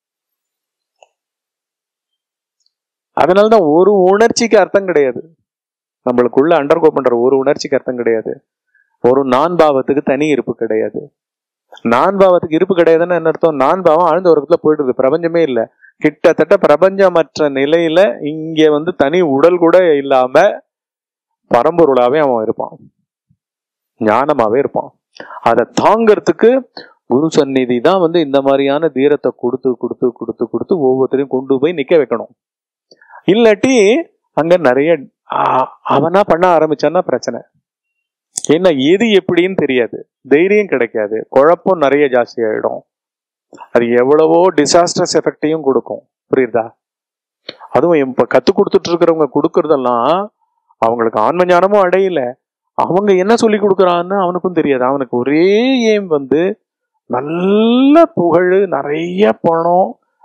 அதனாலதான் ஒரு உணர்ச்சிக்கு அர்த்தம் கிடையாது நம்மளுக்குள்ள அண்டர்கோ பண்ற ஒரு உணர்ச்சிக்கு அர்த்தம் கிடையாது ஒரு நான் பாவத்துக்கு தனி இருப்பு கிடையாது நான் பாவத்துக்கு இருப்பு கிடையாதுன்னு என்ன அர்த்தம் நான் பாவம் ஆழ்ந்த உறக்கத்துல போயிடுது பிரபஞ்சமே இல்லை கிட்டத்தட்ட பிரபஞ்சமற்ற நிலையில இங்க வந்து தனி உடல் கூட இல்லாம பரம்பொருளாவே அவன் இருப்பான் ஞானமாவே இருப்பான் அதை தாங்கறதுக்கு குரு சந்நிதி தான் வந்து இந்த மாதிரியான தீரத்தை கொடுத்து கொடுத்து கொடுத்து கொடுத்து ஒவ்வொருத்தரையும் கொண்டு போய் நிக்க வைக்கணும் இல்லாட்டி அங்க நிறைய ஆ- அவனா பண்ண ஆரம்பிச்சான்னா பிரச்சனை ஏன்னா எது எப்படின்னு தெரியாது தைரியம் கிடைக்காது குழப்பம் நிறைய ஜாஸ்தி ஆயிடும் அது எவ்வளவோ டிசாஸ்டர்ஸ் எஃபெக்டையும் கொடுக்கும் புரியுதா அதுவும் இப்ப கத்து கொடுத்துட்டு இருக்கிறவங்க கொடுக்கறதெல்லாம் அவங்களுக்கு ஆன்ம ஞானமும் அடையல அவங்க என்ன சொல்லி கொடுக்குறான்னு அவனுக்கும் தெரியாது அவனுக்கு ஒரே ஏம் வந்து நல்ல புகழ் நிறைய பணம்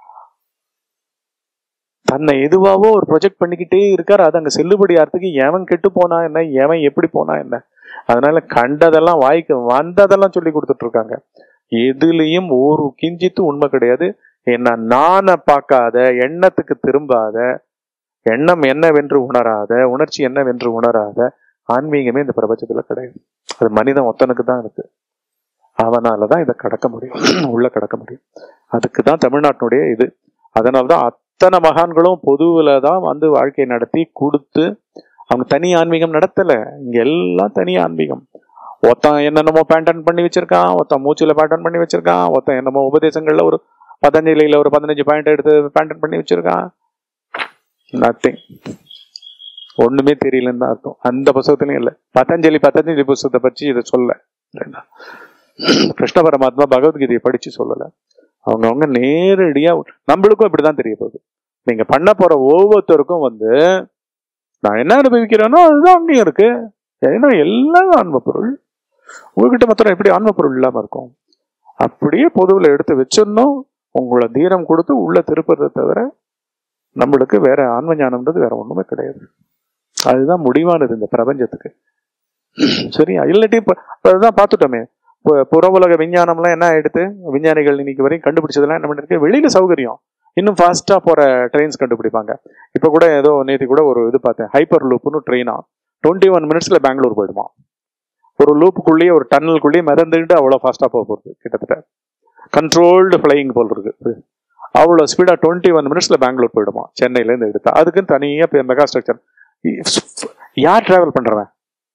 தன்னை எதுவாவோ ஒரு ப்ரொஜெக்ட் பண்ணிக்கிட்டே இருக்காரு அது அங்க செல்லுபடி ஆகிறதுக்கு எவன் கெட்டு போனா என்ன எவன் எப்படி போனா என்ன அதனால கண்டதெல்லாம் வாய்க்கு வந்ததெல்லாம் சொல்லி கொடுத்துட்டு இருக்காங்க எதுலயும் ஒரு கிஞ்சித்து உண்மை கிடையாது என்ன நானை பார்க்காத எண்ணத்துக்கு திரும்பாத எண்ணம் என்னவென்று உணராத உணர்ச்சி என்னவென்று உணராத ஆன்மீகமே இந்த பிரபஞ்சத்துல கிடையாது அது மனிதன் ஒத்தனுக்கு தான் இருக்கு அவனாலதான் இதை கடக்க முடியும் உள்ள கடக்க முடியும் அதுக்கு தான் தமிழ்நாட்டினுடைய இது அதனாலதான் அத்தனை மகான்களும் பொதுவில் தான் வந்து வாழ்க்கை நடத்தி கொடுத்து அவங்க தனி ஆன்மீகம் நடத்தல இங்க எல்லாம் தனி ஆன்மீகம் ஒருத்தன் என்னென்னமோ பேண்டன் பண்ணி வச்சிருக்கான் ஒருத்தன் மூச்சுல பேண்டன் பண்ணி வச்சிருக்கான் ஒருத்தன் என்னமோ உபதேசங்கள்ல ஒரு பதஞ்சலியில ஒரு பதினஞ்சு பாயிண்ட் எடுத்து பேண்டன் பண்ணி வச்சிருக்கான் நத்திங் ஒண்ணுமே தெரியலன்னு தான் அர்த்தம் அந்த புஸ்தகத்திலையும் இல்லை பதஞ்சலி பதஞ்சலி புஸ்தகத்தை பற்றி இதை சொல்ல இல்லைன்னா கிருஷ்ண பரமாத்மா பகவத்கீதையை படிச்சு சொல்லல அவங்கவுங்க நேரடியா நம்மளுக்கும் இப்படிதான் தெரிய போகுது நீங்க பண்ண போற ஒவ்வொருத்தருக்கும் வந்து நான் என்ன அனுபவிக்கிறேனோ அதுதான் அங்கேயும் இருக்கு ஏன்னா எல்லாம் ஆன்ம பொருள் உங்ககிட்ட மாத்திரம் எப்படி ஆன்ம பொருள் இல்லாம இருக்கும் அப்படியே பொதுவில் எடுத்து வச்சிடணும் உங்களை தீரம் கொடுத்து உள்ள திருப்பதை தவிர நம்மளுக்கு வேற ஆன்ம ஞானம்ன்றது வேற ஒண்ணுமே கிடையாது அதுதான் முடிவானது இந்த பிரபஞ்சத்துக்கு சரியா இல்லாட்டி இப்ப இப்ப அதுதான் பார்த்துட்டோமே பு- புற உலக விஞ்ஞானம்லாம் என்ன ஆயிடுத்து விஞ்ஞானிகள் இன்னைக்கு வரையும் கண்டுபிடிச்சதெல்லாம் என்ன பண்ணிருக்கு வெளியில சௌகரியம் இன்னும் ஃபாஸ்டா போற ட்ரெயின்ஸ் கண்டுபிடிப்பாங்க இப்ப கூட ஏதோ நேற்று கூட ஒரு இது பார்த்தேன் ஹைப்பர் லூப்னு ட்ரெயினா டுவெண்ட்டி ஒன் மினிட்ஸ்ல பெங்களூர் போயிடுமா ஒரு லூப்புக்குள்ளேயே ஒரு டன்னலுக்குள்ளேயே மிதந்துக்கிட்டு அவ்வளோ ஃபாஸ்டா போக போகுது கிட்டத்தட்ட கண்ட்ரோல்டு ஃப்ளையிங் போல் இருக்கு அவ்வளோ ஸ்பீடா டுவெண்ட்டி ஒன் மினிட்ஸ்ல பெங்களூர் போயிடுமா சென்னையில இருந்து எடுத்தா அதுக்குன்னு தனியா மெகா ஸ்ட்ரக்சர் யார் டிராவல் பண்றவன்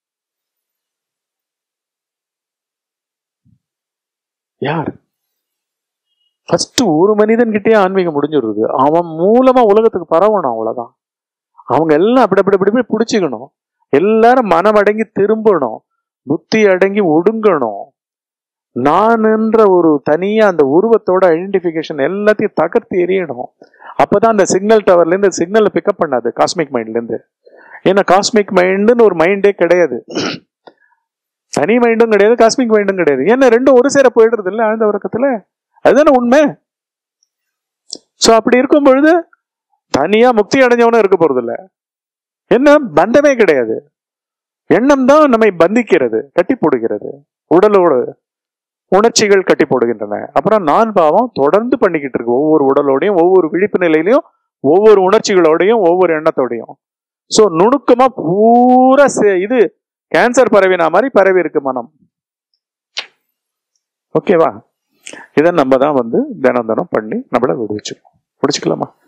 யார் ஃபர்ஸ்ட் ஒரு மனிதன் கிட்டே ஆன்மீகம் முடிஞ்சிடுது அவன் மூலமா உலகத்துக்கு பரவணும் அவ்வளவுதான் அவங்க எல்லாம் அப்படி அப்படி அப்படி அப்படி பிடிச்சிக்கணும் எல்லாரும் மனம் அடங்கி திரும்பணும் புத்தி அடங்கி ஒடுங்கணும் நான்ன்ற ஒரு தனியா அந்த உருவத்தோட ஐடென்டிஃபிகேஷன் எல்லாத்தையும் தகர்த்து எறியணும் அப்பதான் அந்த சிக்னல் டவர்ல இருந்து சிக்னலை பிக்கப் பண்ணாது காஸ்மிக் மைண்ட்ல இருந்து ஏன்னா காஸ்மிக் மைண்டுன்னு ஒரு மைண்டே கிடையாது தனி மைண்டும் கிடையாது காஸ்மிக் மைண்டும் கிடையாது ஏன்னா ரெண்டும் ஒரு சேர போயிடுறது இல்ல ஆழ்ந்த உறக்கத்துல அதுதானே உண்மை சோ அப்படி இருக்கும் பொழுது தனியா முக்தி அடைஞ்சவனும் இருக்க போறது இல்ல என்ன பந்தமே கிடையாது எண்ணம் தான் நம்மை பந்திக்கிறது கட்டி போடுகிறது உடலோடு உணர்ச்சிகள் கட்டி போடுகின்றன அப்புறம் நான் பாவம் தொடர்ந்து பண்ணிக்கிட்டு இருக்கு ஒவ்வொரு உடலோடையும் ஒவ்வொரு விழிப்பு நிலையிலையும் ஒவ்வொரு உணர்ச்சிகளோடையும் ஒவ்வொரு எண்ணத்தோடையும் சோ நுணுக்கமா பூரா சே- இது கேன்சர் பரவினா மாதிரி பரவி இருக்கு மனம் ஓகேவா இதை நம்ம தான் வந்து தினம் தினம் பண்ணி நம்மள விடுவிச்சுக்கணும் முடிச்சுக்கலாமா